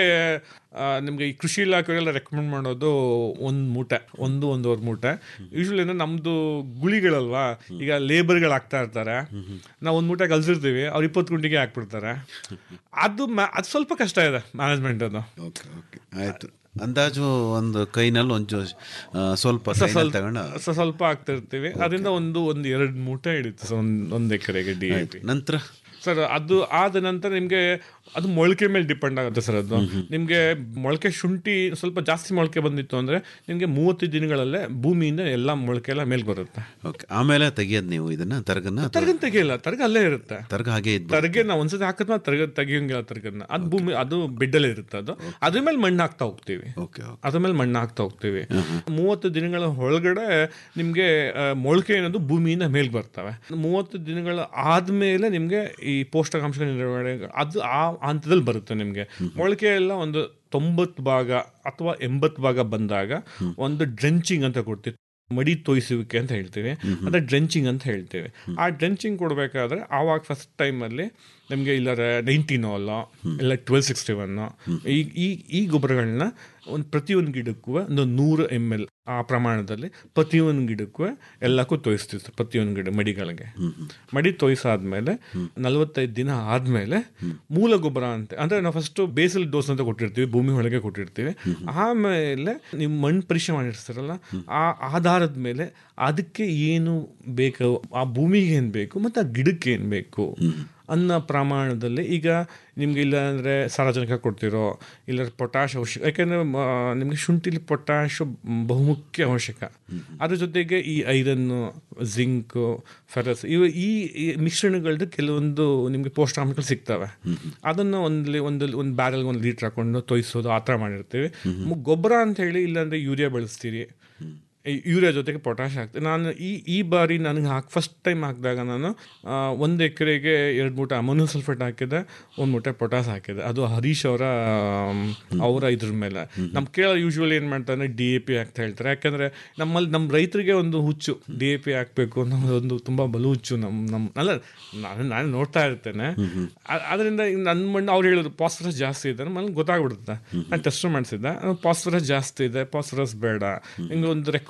ನಿಮಗೆ ಈ ಕೃಷಿ ಇಲಾಖೆಗೆಲ್ಲ ರೆಕಮೆಂಡ್ ಮಾಡೋದು ಒಂದು ಮೂಟೆ ಒಂದು ಒಂದೂವರೆ ಮೂಟೆ ಯೂಶ್ವಲಿ ಅಂದರೆ ನಮ್ಮದು ಗುಳಿಗಳಲ್ವಾ ಈಗ ಲೇಬರ್ಗಳು ಹಾಕ್ತಾ ಇರ್ತಾರೆ ನಾವು ಒಂದು ಮೂಟೆ ಕಲ್ಸಿರ್ತೀವಿ ಅವ್ರು ಇಪ್ಪತ್ತು ಗುಂಡಿಗೆ ಹಾಕ್ಬಿಡ್ತಾರೆ ಅದು ಮ್ಯಾ ಅದು ಸ್ವಲ್ಪ ಕಷ್ಟ ಇದೆ ಮ್ಯಾನೇಜ್ಮೆಂಟ್ ಅದು ಆಯ್ತು ಅಂದಾಜು ಒಂದು ಕೈನಲ್ಲಿ ಒಂದು ಸ್ವಲ್ಪ ಸ- ಕೈನಲ್ಲಿ ಸ್ವಲ್ಪ ತಗೊಂಡು ಸ- ಸ್ವಲ್ಪ ಆಗ್ತಿರ್ತೀವಿ ಅದರಿಂದ ಒಂದು ಒಂದು ಎರಡು ಮೂಟೆ ಹಿಡಿತು ಸರ್ ಒಂದು ಒಂದು ಎಕರೆಗೆ ಡಿ ಎ ಪಿ ನಂತರ ಸರ್ ಅದು ಆದ ನಂತರ ನಿಮಗೆ ಅದು ಮೊಳಕೆ ಮೇಲೆ ಡಿಪೆಂಡ್ ಆಗುತ್ತೆ ಸರ್ ಅದು ನಿಮಗೆ ಮೊಳಕೆ ಶುಂಠಿ ಸ್ವಲ್ಪ ಜಾಸ್ತಿ ಮೊಳಕೆ ಬಂದಿತ್ತು ಅಂದರೆ ನಿಮಗೆ ಮೂವತ್ತು ದಿನಗಳಲ್ಲೇ ಭೂಮಿಯಿಂದ ಎಲ್ಲ ಮೊಳಕೆ ಎಲ್ಲ ಮೇಲೆ ಬರುತ್ತೆ ಓಕೆ ಆಮೇಲೆ ತೆಗಿಯೋದು ನೀವು ಇದನ್ನ ತರಗನ್ನ ಅಥವಾ- ತರಗನ್ ತೆಗಿಯಲ್ಲ ತರಗ ಅಲ್ಲೇ ಇರುತ್ತೆ ತರ್ಗ ಹಾಗೆ ಇದ್ದು ತರಗೆ ನಾವು ಒಂದ್ಸತಿ ಹಾಕಿದ್ಮೇಲೆ ತರಗ ತೆಗಿಯಂಗಿಲ್ಲ ತರಗನ್ನ ಅದು ಭೂಮಿ ಅದು ಬೆಡ್ಡಲ್ಲೇ ಇರುತ್ತೆ ಅದು ಅದ್ರ ಮೇಲೆ ಮಣ್ಣು ಹಾಕ್ತಾ ಹೋಗ್ತೀವಿ ಅದ್ರ ಮೇಲೆ ಮಣ್ಣು ಹಾಕ್ತಾ ಹೋಗ್ತೀವಿ ಮೂವತ್ತು ದಿನಗಳ ಒಳಗಡೆ ನಿಮಗೆ ಮೊಳಕೆ ಅನ್ನೋದು ಭೂಮಿಯಿಂದ ಮೇಲೆ ಬರ್ತವೆ ಮೂವತ್ತು ದಿನಗಳ ಆದ್ಮೇಲೆ ನಿಮಗೆ ಈ ಪೋಷಕಾಂಶ ನಿರ್ವಹಣೆ ಅದು ಆ ಹಂತದಲ್ಲಿ ಬರುತ್ತೆ ನಿಮಗೆ ಮೊಳಕೆ ಎಲ್ಲ ಒಂದು ತೊಂಬತ್ತು ಭಾಗ ಅಥವಾ ಎಂಬತ್ತು ಭಾಗ ಬಂದಾಗ ಒಂದು ಡ್ರೆಂಚಿಂಗ್ ಅಂತ ಕೊಡ್ತೀವಿ ಮಡಿ ತೋಯಿಸುವಿಕೆ ಅಂತ ಹೇಳ್ತೀವಿ ಅದೇ ಡ್ರೆಂಚಿಂಗ್ ಅಂತ ಹೇಳ್ತೀವಿ ಆ ಡ್ರೆಂಚಿಂಗ್ ಕೊಡಬೇಕಾದ್ರೆ ಆವಾಗ ಫಸ್ಟ್ ಟೈಮಲ್ಲಿ ನಿಮಗೆ ಇಲ್ಲ ನೈಂಟಿನೋಲ್ ಇಲ್ಲ ಟ್ವೆಲ್ ಸಿಕ್ಸ್ಟಿ ಒನ್ ಈ ಈ ಈ ಗೊಬ್ಬರಗಳನ್ನ ಒಂದು ಪ್ರತಿಯೊಂದು ಗಿಡಕ್ಕೂ ಒಂದು ನೂರು ಎಮ್ ಎಲ್ ಆ ಪ್ರಮಾಣದಲ್ಲಿ ಪ್ರತಿಯೊಂದು ಗಿಡಕ್ಕೂ ಎಲ್ಲಕ್ಕೂ ತೋಯಿಸ್ತೀವಿ ಸರ್ ಪ್ರತಿಯೊಂದು ಗಿಡ ಮಡಿಗಳಿಗೆ ಮಡಿ ತೋಯಿಸಾದ್ಮೇಲೆ ನಲವತ್ತೈದು ದಿನ ಆದಮೇಲೆ ಮೂಲ ಗೊಬ್ಬರ ಅಂತ ಅಂದರೆ ನಾವು ಫಸ್ಟು ಬೇಸಲ್ ಡೋಸ್ ಅಂತ ಕೊಟ್ಟಿರ್ತೀವಿ ಭೂಮಿ ಒಳಗೆ ಕೊಟ್ಟಿರ್ತೀವಿ ಆಮೇಲೆ ನೀವು ಮಣ್ಣು ಪರೀಕ್ಷೆ ಮಾಡಿರ್ತಾರಲ್ಲ ಆ ಆಧಾರದ ಮೇಲೆ ಅದಕ್ಕೆ ಏನು ಬೇಕು ಆ ಭೂಮಿಗೆ ಏನು ಬೇಕು ಮತ್ತು ಆ ಗಿಡಕ್ಕೆ ಏನು ಬೇಕು ಅನ್ನೋ ಪ್ರಮಾಣದಲ್ಲಿ ಈಗ ನಿಮ್ಗೆ ಇಲ್ಲ ಅಂದರೆ ಸಾರಜನಕ ಕೊಡ್ತಿರೋ ಇಲ್ಲ ಪೊಟ್ಯಾಶ್ ಅವಶ್ಯಕ ಯಾಕೆಂದರೆ ನಿಮಗೆ ಶುಂಠಿಲಿ ಪೊಟ್ಯಾಶ್ ಬಹುಮುಖ್ಯ ಅವಶ್ಯಕ ಅದ್ರ ಜೊತೆಗೆ ಈ ಐರನ್ನು ಜಿಂಕು ಫೆರಸ್ ಇವು ಈ ಈ ಮಿಶ್ರಣಗಳದ್ದು ಕೆಲವೊಂದು ನಿಮಗೆ ಪೋಷಕಾಂಶಗಳು ಸಿಗ್ತವೆ ಅದನ್ನು ಒಂದು ಒಂದು ಒಂದು ಬ್ಯಾರಲ್ಗೆ ಒಂದು ಲೀಟ್ರ್ ಹಾಕೊಂಡು ತೋಯಿಸೋದು ಆ ಥರ ಮಾಡಿರ್ತೀವಿ ಮು- ಗೊಬ್ಬರ ಅಂತ ಹೇಳಿ ಇಲ್ಲಾಂದರೆ ಯೂರಿಯಾ ಬೆಳೆಸ್ತೀರಿ ಈ ಯೂರಿಯಾ ಜೊತೆಗೆ ಪೊಟ್ಯಾಶ್ ಹಾಕ್ತೀನಿ ನಾನು ಈ ಈ ಬಾರಿ ನನಗೆ ಹಾಕಿ ಫಸ್ಟ್ ಟೈಮ್ ಹಾಕಿದಾಗ ನಾನು ಆ, ಒಂದು ಎಕರೆಗೆ ಎರಡು ಮೂಟೆ ಅಮೋನಿಯಂ ಸಲ್ಫೇಟ್ ಹಾಕಿದೆ ಒಂದು ಮೂಟೆ ಪೊಟ್ಯಾಸ್ ಹಾಕಿದೆ ಅದು ಹರೀಶ್ ಅವರ ಆಮ್, ಅವರ ಇದ್ರ ಮೇಲೆ ನಮ್ಮ ಕೇಳ ಯೂಶ್ವಲಿ ಏನು ಮಾಡ್ತಾರೆ ಡಿ ಎ ಪಿ ಅಂತ ಹೇಳ್ತಾರೆ ಯಾಕಂದರೆ ನಮ್ಮಲ್ಲಿ ನಮ್ಮ ರೈತರಿಗೆ ಒಂದು ಹುಚ್ಚು ಡಿ ಎ ಪಿ ಹಾಕಬೇಕು ಅನ್ನೋ ಒಂದು ತುಂಬ ಬಲು ಹುಚ್ಚು ನಮ್ಮ ನಮ್ಮ ಅಲ್ಲ ನಾನು ನಾನು ನೋಡ್ತಾ ಇರ್ತೇನೆ ಆ- ಅದರಿಂದ ನನ್ನ ಮಣ್ಣು ಅವ್ರು ಹೇಳಿದ್ರು ಪಾಸ್ಫರಸ್ ಜಾಸ್ತಿ ಇದೆ ನನಗೆ ಗೊತ್ತಾಗ್ಬಿಡುತ್ತೆ ನಾನು ಟೆಸ್ಟ್ ಮಾಡಿಸಿದ್ದೆ ಪಾಸ್ಫರಸ್ ಜಾಸ್ತಿ ಇದೆ ಪಾಸ್ಫರಸ್ ಬೇಡ ಹಿಂಗೆ ಒಂದು ರೆಕಮೆಂಡ್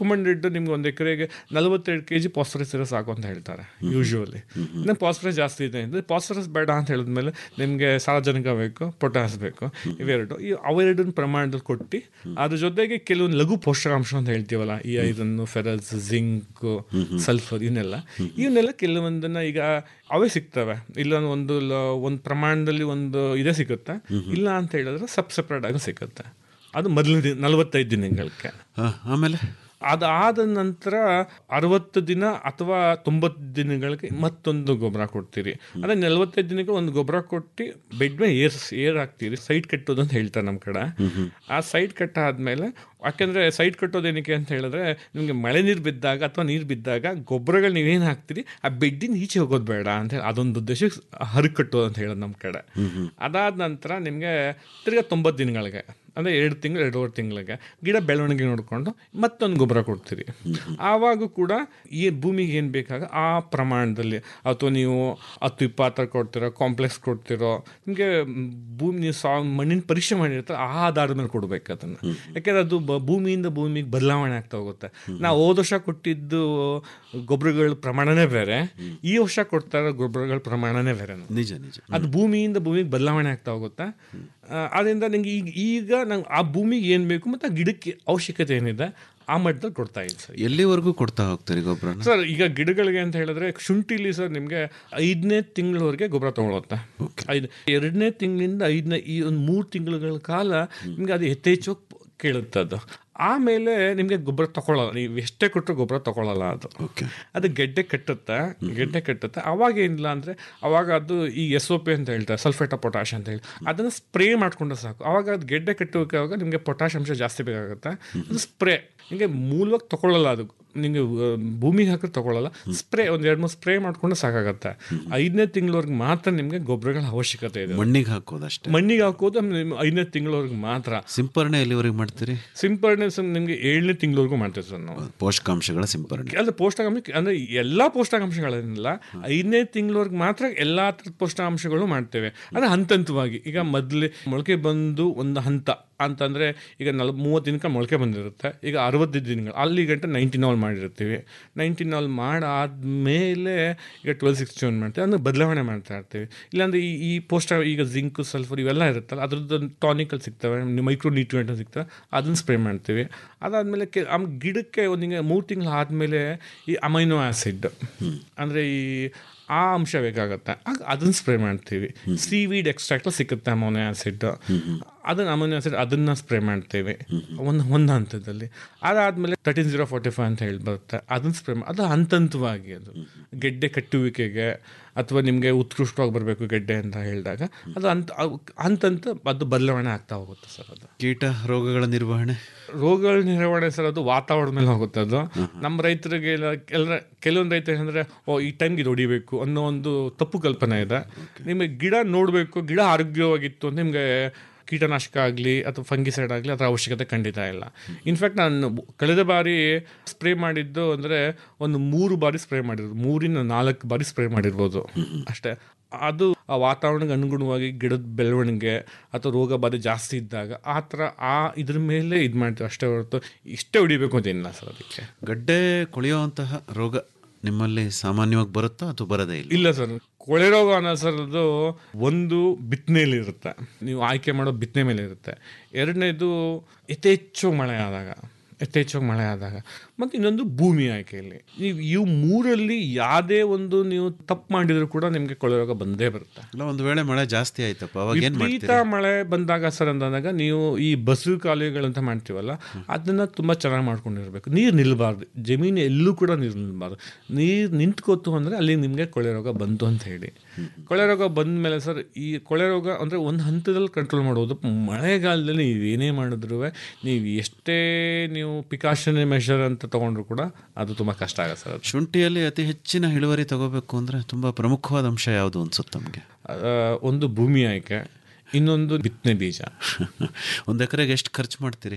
ರೆಕಮೆಂಡೆಡ್ ನಿಮ್ಗೆ ಒಂದು ಎಕರೆಗೆ ನಲವತ್ತೆರಡು ಕೆ ಜಿ ಪಾಸ್ಫರಸ್ ಇರೋ ಸಾಕು ಅಂತ ಹೇಳ್ತಾರೆ ಯೂಶುವಲಿ ಇನ್ನು ಪಾಸ್ಫರಸ್ ಜಾಸ್ತಿ ಇದೆ ಅಂದರೆ ಪಾಸ್ಫರಸ್ ಬೇಡ ಅಂತ ಹೇಳಿದ್ಮೇಲೆ ನಿಮಗೆ ಸಾರಜನಕ ಬೇಕು ಪೊಟ್ಯಾಸ್ ಬೇಕು ಇವೆರಡು ಈ ಅವೆರಡನ್ನ ಪ್ರಮಾಣದಲ್ಲಿ ಕೊಟ್ಟು ಅದ್ರ ಜೊತೆಗೆ ಕೆಲವೊಂದು ಲಘು ಪೋಷಕಾಂಶ ಅಂತ ಹೇಳ್ತೀವಲ್ಲ ಈ ಐರನ್ನು ಫೆರಲ್ಸ್ ಜಿಂಕ್ ಸಲ್ಫರ್ ಇವನ್ನೆಲ್ಲ ಇವನ್ನೆಲ್ಲ ಕೆಲವೊಂದನ್ನ ಈಗ ಅವೇ ಸಿಗ್ತವೆ ಇಲ್ಲ ಒಂದು ಲ- ಒಂದು ಪ್ರಮಾಣದಲ್ಲಿ ಒಂದು ಇದೇ ಸಿಗುತ್ತೆ ಇಲ್ಲ ಅಂತ ಹೇಳಿದ್ರೆ ಸಬ್ ಸಪ್ರೇಟ್ ಆಗಿ ಸಿಗುತ್ತೆ ಅದು ಮೊದಲು ದಿನ ನಲವತ್ತೈದು ದಿನಗಳಿಗೆ ಆಮೇಲೆ ಅದಾದ ನಂತರ ಅರವತ್ತು ದಿನ ಅಥವಾ ತೊಂಬತ್ತು ದಿನಗಳಿಗೆ ಮತ್ತೊಂದು ಗೊಬ್ಬರ ಕೊಡ್ತೀರಿ ಅಂದರೆ ನಲವತ್ತೈದು ದಿನಕ್ಕೆ ಒಂದು ಗೊಬ್ಬರ ಕೊಟ್ಟು ಬೆಡ್ ಮೇಲೆ ಏರ್ ಏರ್ ಹಾಕ್ತೀರಿ ಸೈಡ್ ಕಟ್ಟೋದು ಅಂತ ಹೇಳ್ತಾರೆ ನಮ್ಮ ಕಡೆ ಆ ಸೈಡ್ ಕಟ್ಟ ಆದಮೇಲೆ ಯಾಕೆಂದರೆ ಸೈಡ್ ಕಟ್ಟೋದೇನಕ್ಕೆ ಅಂತ ಹೇಳಿದ್ರೆ ನಿಮಗೆ ಮಳೆ ನೀರು ಬಿದ್ದಾಗ ಅಥವಾ ನೀರು ಬಿದ್ದಾಗ ಗೊಬ್ಬರಗಳು ನೀವೇನು ಹಾಕ್ತೀರಿ ಆ ಬೆಡ್ಡಿನ ಈಚೆ ಹೋಗೋದು ಬೇಡ ಅಂತ ಹೇಳಿ ಅದೊಂದು ಉದ್ದೇಶಕ್ಕೆ ಹರಗ್ ಕಟ್ಟೋದು ಅಂತ ಹೇಳೋದು ನಮ್ಮ ಕಡೆ ಅದಾದ ನಂತರ ನಿಮಗೆ ತಿರ್ಗಾ ತೊಂಬತ್ತು ದಿನಗಳಿಗೆ ಅಂದರೆ ಎರಡು ತಿಂಗಳು ಎರಡೂವರೆ ತಿಂಗಳಿಗೆ ಗಿಡ ಬೆಳವಣಿಗೆ ನೋಡಿಕೊಂಡು ಮತ್ತೊಂದು ಗೊಬ್ಬರ ಕೊಡ್ತೀರಿ ಆವಾಗ ಕೂಡ ಈ ಭೂಮಿಗೆ ಏನು ಬೇಕಾಗ ಆ ಪ್ರಮಾಣದಲ್ಲಿ ಅಥವಾ ನೀವು ಹತ್ತು ಇಪ್ಪತ್ತರ ಕೊಡ್ತಿರೋ ಕಾಂಪ್ಲೆಕ್ಸ್ ಕೊಡ್ತಿರೋ ನಿಮಗೆ ಭೂಮಿ ನೀವು ಸಾ ಮಣ್ಣಿನ ಪರೀಕ್ಷೆ ಮಾಡಿರ್ತಾರೆ ಆ ಆಧಾರದ ಮೇಲೆ ಕೊಡ್ಬೇಕು ಅದನ್ನು ಯಾಕೆಂದ್ರೆ ಅದು ಬ- ಭೂಮಿಯಿಂದ ಭೂಮಿಗೆ ಬದಲಾವಣೆ ಆಗ್ತಾ ಹೋಗುತ್ತೆ ನಾವು ಹೋದ ವರ್ಷ ಕೊಟ್ಟಿದ್ದು ಗೊಬ್ಬರಗಳ ಪ್ರಮಾಣನೇ ಬೇರೆ ಈ ವರ್ಷ ಕೊಡ್ತಾ ಇರೋ ಗೊಬ್ಬರಗಳ ಪ್ರಮಾಣನೇ ಬೇರೆ ನಿಜ ನಿಜ ಅದು ಭೂಮಿಯಿಂದ ಭೂಮಿಗೆ ಬದಲಾವಣೆ ಆಗ್ತಾ ಹೋಗುತ್ತೆ ಆ, ಅದರಿಂದ ನಂಗೆ ಈಗ ಈಗ ನಂಗೆ ಆ ಭೂಮಿಗೆ ಏನು ಬೇಕು ಮತ್ತು ಆ ಗಿಡಕ್ಕೆ ಅವಶ್ಯಕತೆ ಏನಿದೆ ಆ ಮಟ್ಟದಲ್ಲಿ ಕೊಡ್ತಾ ಇದ್ದೀನಿ ಸರ್ ಎಲ್ಲಿವರೆಗೂ ಕೊಡ್ತಾ ಹೋಗ್ತೀರಿ ಗೊಬ್ಬರನ ಸರ್ ಈಗ ಗಿಡಗಳಿಗೆ ಅಂತ ಹೇಳಿದ್ರೆ ಶುಂಠಿಲಿ ಸರ್ ನಿಮಗೆ ಐದನೇ ತಿಂಗಳವರೆಗೆ ಗೊಬ್ಬರ ತಗೊಳುತ್ತೆ ಐದು ಎರಡನೇ ತಿಂಗಳಿಂದ ಐದನೇ ಈ ಒಂದು ಮೂರು ತಿಂಗಳ ಕಾಲ ನಿಮಗೆ ಅದು ಯಥೇಚ್ಛವಾಗಿ ಕೇಳುತ್ತೆ ಅದು ಆಮೇಲೆ ನಿಮಗೆ ಗೊಬ್ಬರ ತಗೊಳ್ಳಲ್ಲ ನೀವು ಎಷ್ಟೇ ಕೊಟ್ಟರು ಗೊಬ್ಬರ ತಗೊಳ್ಳಲ್ಲ ಅದು ಅದು ಗೆಡ್ಡೆ ಕಟ್ಟುತ್ತೆ ಗೆಡ್ಡೆ ಕಟ್ಟುತ್ತೆ ಅವಾಗ ಏನಿಲ್ಲ ಅಂದರೆ ಅವಾಗ ಅದು ಈ ಎಸ್ ಒ ಪಿ ಅಂತ ಹೇಳ್ತಾರೆ ಸಲ್ಫೇಟ್ ಆಫ್ ಪೊಟ್ಯಾಶ್ ಅಂತ ಹೇಳಿ ಅದನ್ನು ಸ್ಪ್ರೇ ಮಾಡಿಕೊಂಡ್ರೆ ಸಾಕು ಅವಾಗ ಅದು ಗೆಡ್ಡೆ ಕಟ್ಟುವಾಗ ನಿಮಗೆ ಪೊಟ್ಯಾಶ್ ಅಂಶ ಜಾಸ್ತಿ ಬೇಕಾಗುತ್ತೆ ಅದು ಸ್ಪ್ರೇ ನಿಮಗೆ ಮೂಲವಾಗಿ ತಗೊಳ್ಳಲ್ಲ ಅದು ನಿಮಗೆ ಭೂಮಿಗೆ ಹಾಕಿದ್ರೆ ತಗೊಳ್ಳಲ್ಲ ಸ್ಪ್ರೇ ಒಂದು ಎರಡು ಮೂರು ಸ್ಪ್ರೇ ಮಾಡ್ಕೊಂಡು ಸಾಕಾಗತ್ತೆ ಐದನೇ ತಿಂಗಳವರೆಗೆ ಮಾತ್ರ ನಿಮಗೆ ಗೊಬ್ಬರಗಳ ಅವಶ್ಯಕತೆ ಇದೆ ಮಣ್ಣಿಗೆ ಹಾಕೋದಷ್ಟೇ ಮಣ್ಣಿಗೆ ಹಾಕೋದು ನಿಮ್ಮ ಐದನೇ ತಿಂಗಳವರೆಗೆ ಮಾತ್ರ ಸಿಂಪರಣೆ ಎಲ್ಲಿವರೆಗೆ ಮಾಡ್ತೀರಿ ಸಿಂಪರಣೆ ಸರ್ ನಿಮಗೆ ಏಳನೇ ತಿಂಗಳವರೆಗೂ ಮಾಡ್ತೀವಿ ಸರ್ ನಾವು ಪೋಷಕಾಂಶಗಳ ಸಿಂಪರಣೆ ಅಲ್ಲ ಪೋಷಕಾಂಶ ಅಂದರೆ ಎಲ್ಲ ಪೋಷಕಾಂಶಗಳೇನಿಲ್ಲ ಐದನೇ ತಿಂಗಳವರೆಗೆ ಮಾತ್ರ ಎಲ್ಲ ಥರದ ಪೋಷಕಾಂಶಗಳು ಮಾಡ್ತೇವೆ ಅಂದರೆ ಹಂತ ಹಂತವಾಗಿ ಈಗ ಮೊದಲೇ ಮೊಳಕೆ ಬಂದು ಒಂದು ಹಂತ ಅಂತಂದರೆ ಈಗ ನಲ್ ಮೂವತ್ತು ದಿನಕ್ಕೆ ಮೊಳಕೆ ಬಂದಿರುತ್ತೆ ಈಗ ಅರವತ್ತು ದಿನಗಳು ಅಲ್ಲಿ ಗಂಟೆ ನೈಂಟಿನ್ ಆಲ್ ಮಾಡಿರ್ತೀವಿ ನೈಂಟಿನ್ ಆಲ್ ಮಾಡಾದ್ಮೇಲೆ ಈಗ ಟ್ವೆಲ್ ಸಿಕ್ಸ್ಟಿ ಒನ್ ಮಾಡ್ತೀವಿ ಅದನ್ನು ಬದಲಾವಣೆ ಮಾಡ್ತಾ ಇರ್ತೀವಿ ಇಲ್ಲಾಂದರೆ ಈ ಈ ಪೋಸ್ಟ ಈಗ ಜಿಂಕ್ ಸಲ್ಫರ್ ಇವೆಲ್ಲ ಇರುತ್ತಲ್ಲ ಅದ್ರದ್ದು ಟಾನಿಕಲ್ ಸಿಗ್ತವೆ ಮೈಕ್ರೋ ನ್ಯೂಟ್ರಿಯೆಂಟ್ ಸಿಗ್ತವೆ ಅದನ್ನು ಸ್ಪ್ರೇ ಮಾಡ್ತೀವಿ ಅದಾದಮೇಲೆ ಕೆ ಆ ಗಿಡಕ್ಕೆ ಒಂದು ಮೂರು ತಿಂಗಳು ಆದಮೇಲೆ ಈ ಅಮೈನೋ ಆ್ಯಸಿಡ್ ಅಂದರೆ ಈ ಆ ಅಂಶ ಬೇಕಾಗುತ್ತೆ ಆಗ ಅದನ್ನು ಸ್ಪ್ರೇ ಮಾಡ್ತೀವಿ ಸಿ ವೀಡ್ ಎಕ್ಸ್ಟ್ರಾಕ್ಟ್ ಸಿಗುತ್ತೆ ಅಮೋನೋ ಆ್ಯಸಿಡ್ ಅದನ್ನು ಅಮೋನೋ ಆ್ಯಸಿಡ್ ಅದನ್ನು ಸ್ಪ್ರೇ ಮಾಡ್ತೇವೆ ಒಂದು ಒಂದು ಹಂತದಲ್ಲಿ ಅದಾದಮೇಲೆ ತರ್ಟೀನ್ ಜೀರೋ ಫೋರ್ಟಿ ಫೈವ್ ಅಂತ ಹೇಳಿ ಬರುತ್ತೆ ಅದನ್ನು ಸ್ಪ್ರೇ ಮಾಡಿ ಅದು ಹಂತ ಹಂತವಾಗಿ ಅದು ಗೆಡ್ಡೆ ಕಟ್ಟುವಿಕೆಗೆ ಅಥವಾ ನಿಮಗೆ ಉತ್ಕೃಷ್ಟವಾಗಿ ಬರಬೇಕು ಗೆಡ್ಡೆ ಅಂತ ಹೇಳಿದಾಗ ಅದು ಅಂತ ಹಂತಂತ ಅದು ಬದಲಾವಣೆ ಆಗ್ತಾ ಹೋಗುತ್ತೆ ಸರ್ ಅದು ಕೀಟ ರೋಗಗಳ ನಿರ್ವಹಣೆ ರೋಗಗಳ ನಿರ್ವಹಣೆ ಸರ್ ಅದು ವಾತಾವರಣದ ಮೇಲೆ ಹೋಗುತ್ತೆ ಅದು ನಮ್ಮ ರೈತರಿಗೆ ಎಲ್ಲ ಕೆಲ ಕೆಲವೊಂದು ರೈತ ಏನಂದರೆ ಓ ಈ ಟೈಮ್ಗೆ ಇದು ಹೊಡಿಬೇಕು ಅನ್ನೋ ಒಂದು ತಪ್ಪು ಕಲ್ಪನೆ ಇದೆ ನಿಮಗೆ ಗಿಡ ನೋಡಬೇಕು ಗಿಡ ಆರೋಗ್ಯವಾಗಿತ್ತು ಅಂತ ನಿಮಗೆ ಕೀಟನಾಶಕ ಆಗಲಿ ಅಥವಾ ಫಂಗಿಸೈಡ್ ಆಗಲಿ ಅದರ ಅವಶ್ಯಕತೆ ಖಂಡಿತ ಇಲ್ಲ ಇನ್ಫ್ಯಾಕ್ಟ್ ನಾನು ಕಳೆದ ಬಾರಿ ಸ್ಪ್ರೇ ಮಾಡಿದ್ದು ಅಂದರೆ ಒಂದು ಮೂರು ಬಾರಿ ಸ್ಪ್ರೇ ಮಾಡಿರೋದು ಮೂರಿಂದ ನಾಲ್ಕು ಬಾರಿ ಸ್ಪ್ರೇ ಮಾಡಿರ್ಬೋದು ಅಷ್ಟೇ ಅದು ಆ ವಾತಾವರಣಕ್ಕೆ ಅನುಗುಣವಾಗಿ ಗಿಡದ ಬೆಳವಣಿಗೆ ಅಥವಾ ರೋಗ ಬಾಧೆ ಜಾಸ್ತಿ ಇದ್ದಾಗ ಆ ಥರ ಆ ಇದ್ರ ಮೇಲೆ ಇದು ಮಾಡ್ತೀವಿ ಅಷ್ಟೇ ಹೊರತು ಇಷ್ಟೇ ಹೊಡಿಬೇಕು ಅಂತ ಏನಿಲ್ಲ ಸರ್ ಅದಕ್ಕೆ ಗಡ್ಡೆ ಕೊಳೆಯುವಂತಹ ರೋಗ ನಿಮ್ಮಲ್ಲಿ ಸಾಮಾನ್ಯವಾಗಿ ಬರುತ್ತಾ ಅಥವಾ ಬರದೇ ಇಲ್ಲ ಇಲ್ಲ ಸರ್ ಕೊಳೆ ರೋಗ ಅನ್ನೋ ಸರ್ ಅದು ಒಂದು ಬಿತ್ತನೆಯಲ್ಲಿ ಇರುತ್ತೆ ನೀವು ಆಯ್ಕೆ ಮಾಡೋ ಬಿತ್ತನೆ ಮೇಲೆ ಇರುತ್ತೆ ಎರಡನೇದು ಯಥೇಚ್ಛ ಮಳೆ ಆದಾಗ ಯಥೇಚ್ಛವಾಗಿ ಮಳೆ ಆದಾಗ ಮತ್ತು ಇನ್ನೊಂದು ಭೂಮಿ ಆಯ್ಕೆಯಲ್ಲಿ ನೀವು ಇವು ಮೂರಲ್ಲಿ ಯಾವುದೇ ಒಂದು ನೀವು ತಪ್ಪು ಮಾಡಿದ್ರು ಕೂಡ ನಿಮಗೆ ಕೊಳೆ ರೋಗ ಬಂದೇ ಬರುತ್ತೆ ಇಲ್ಲ ಒಂದು ವೇಳೆ ಮಳೆ ಜಾಸ್ತಿ ಆಯ್ತಪ್ಪ ಅವಾಗ ಏನ್ ವಿಪರೀತ ಮಾಡ್ತೀರಿ ಮಳೆ ಬಂದಾಗ ಸರ್ ಅಂದಾಗ ನೀವು ಈ ಬಸು ಕಾಲುವೆಗಳಂತ ಮಾಡ್ತೀವಲ್ಲ ಅದನ್ನ ತುಂಬಾ ಚೆನ್ನಾಗಿ ಮಾಡ್ಕೊಂಡಿರ್ಬೇಕು ನೀರು ನಿಲ್ಬಾರ್ದು ಜಮೀನು ಎಲ್ಲೂ ಕೂಡ ನೀರು ನಿಲ್ಬಾರ್ದು ನೀರು ನಿಂತ್ಕೋತು ಅಂದರೆ ಅಲ್ಲಿ ನಿಮಗೆ ಕೊಳೆ ರೋಗ ಬಂತು ಅಂತ ಹೇಳಿ ಕೊಳೆ ರೋಗ ಬಂದ ಮೇಲೆ ಸರ್ ಈ ಕೊಳೆ ರೋಗ ಅಂದರೆ ಒಂದು ಹಂತದಲ್ಲಿ ಕಂಟ್ರೋಲ್ ಮಾಡೋದು ಮಳೆಗಾಲದಲ್ಲಿ ನೀವು ಏನೇ ಮಾಡಿದ್ರು ನೀವು ಎಷ್ಟೇ ನೀವು ಪಿಕಾಷನ್ ಮೆಷರ್ ಅಂತ ತಗೊಂಡ್ರು ಕೂಡ ಅದು ತುಂಬ ಕಷ್ಟ ಆಗುತ್ತೆ ಸರ್ ಅದು ಶುಂಠಿಯಲ್ಲಿ ಅತಿ ಹೆಚ್ಚಿನ ಇಳುವರಿ ತಗೋಬೇಕು ಅಂದ್ರೆ ತುಂಬಾ ಪ್ರಮುಖವಾದ ಅಂಶ ಯಾವುದು ಅನ್ಸುತ್ತೆ ನಮಗೆ ಆ, ಒಂದು ಭೂಮಿ ಆಯ್ಕೆ ಇನ್ನೊಂದು ಬಿತ್ತನೆ ಬೀಜ ಒಂದು ಎಕರೆಗೆ ಎಷ್ಟು ಖರ್ಚು ಮಾಡ್ತೀರಿ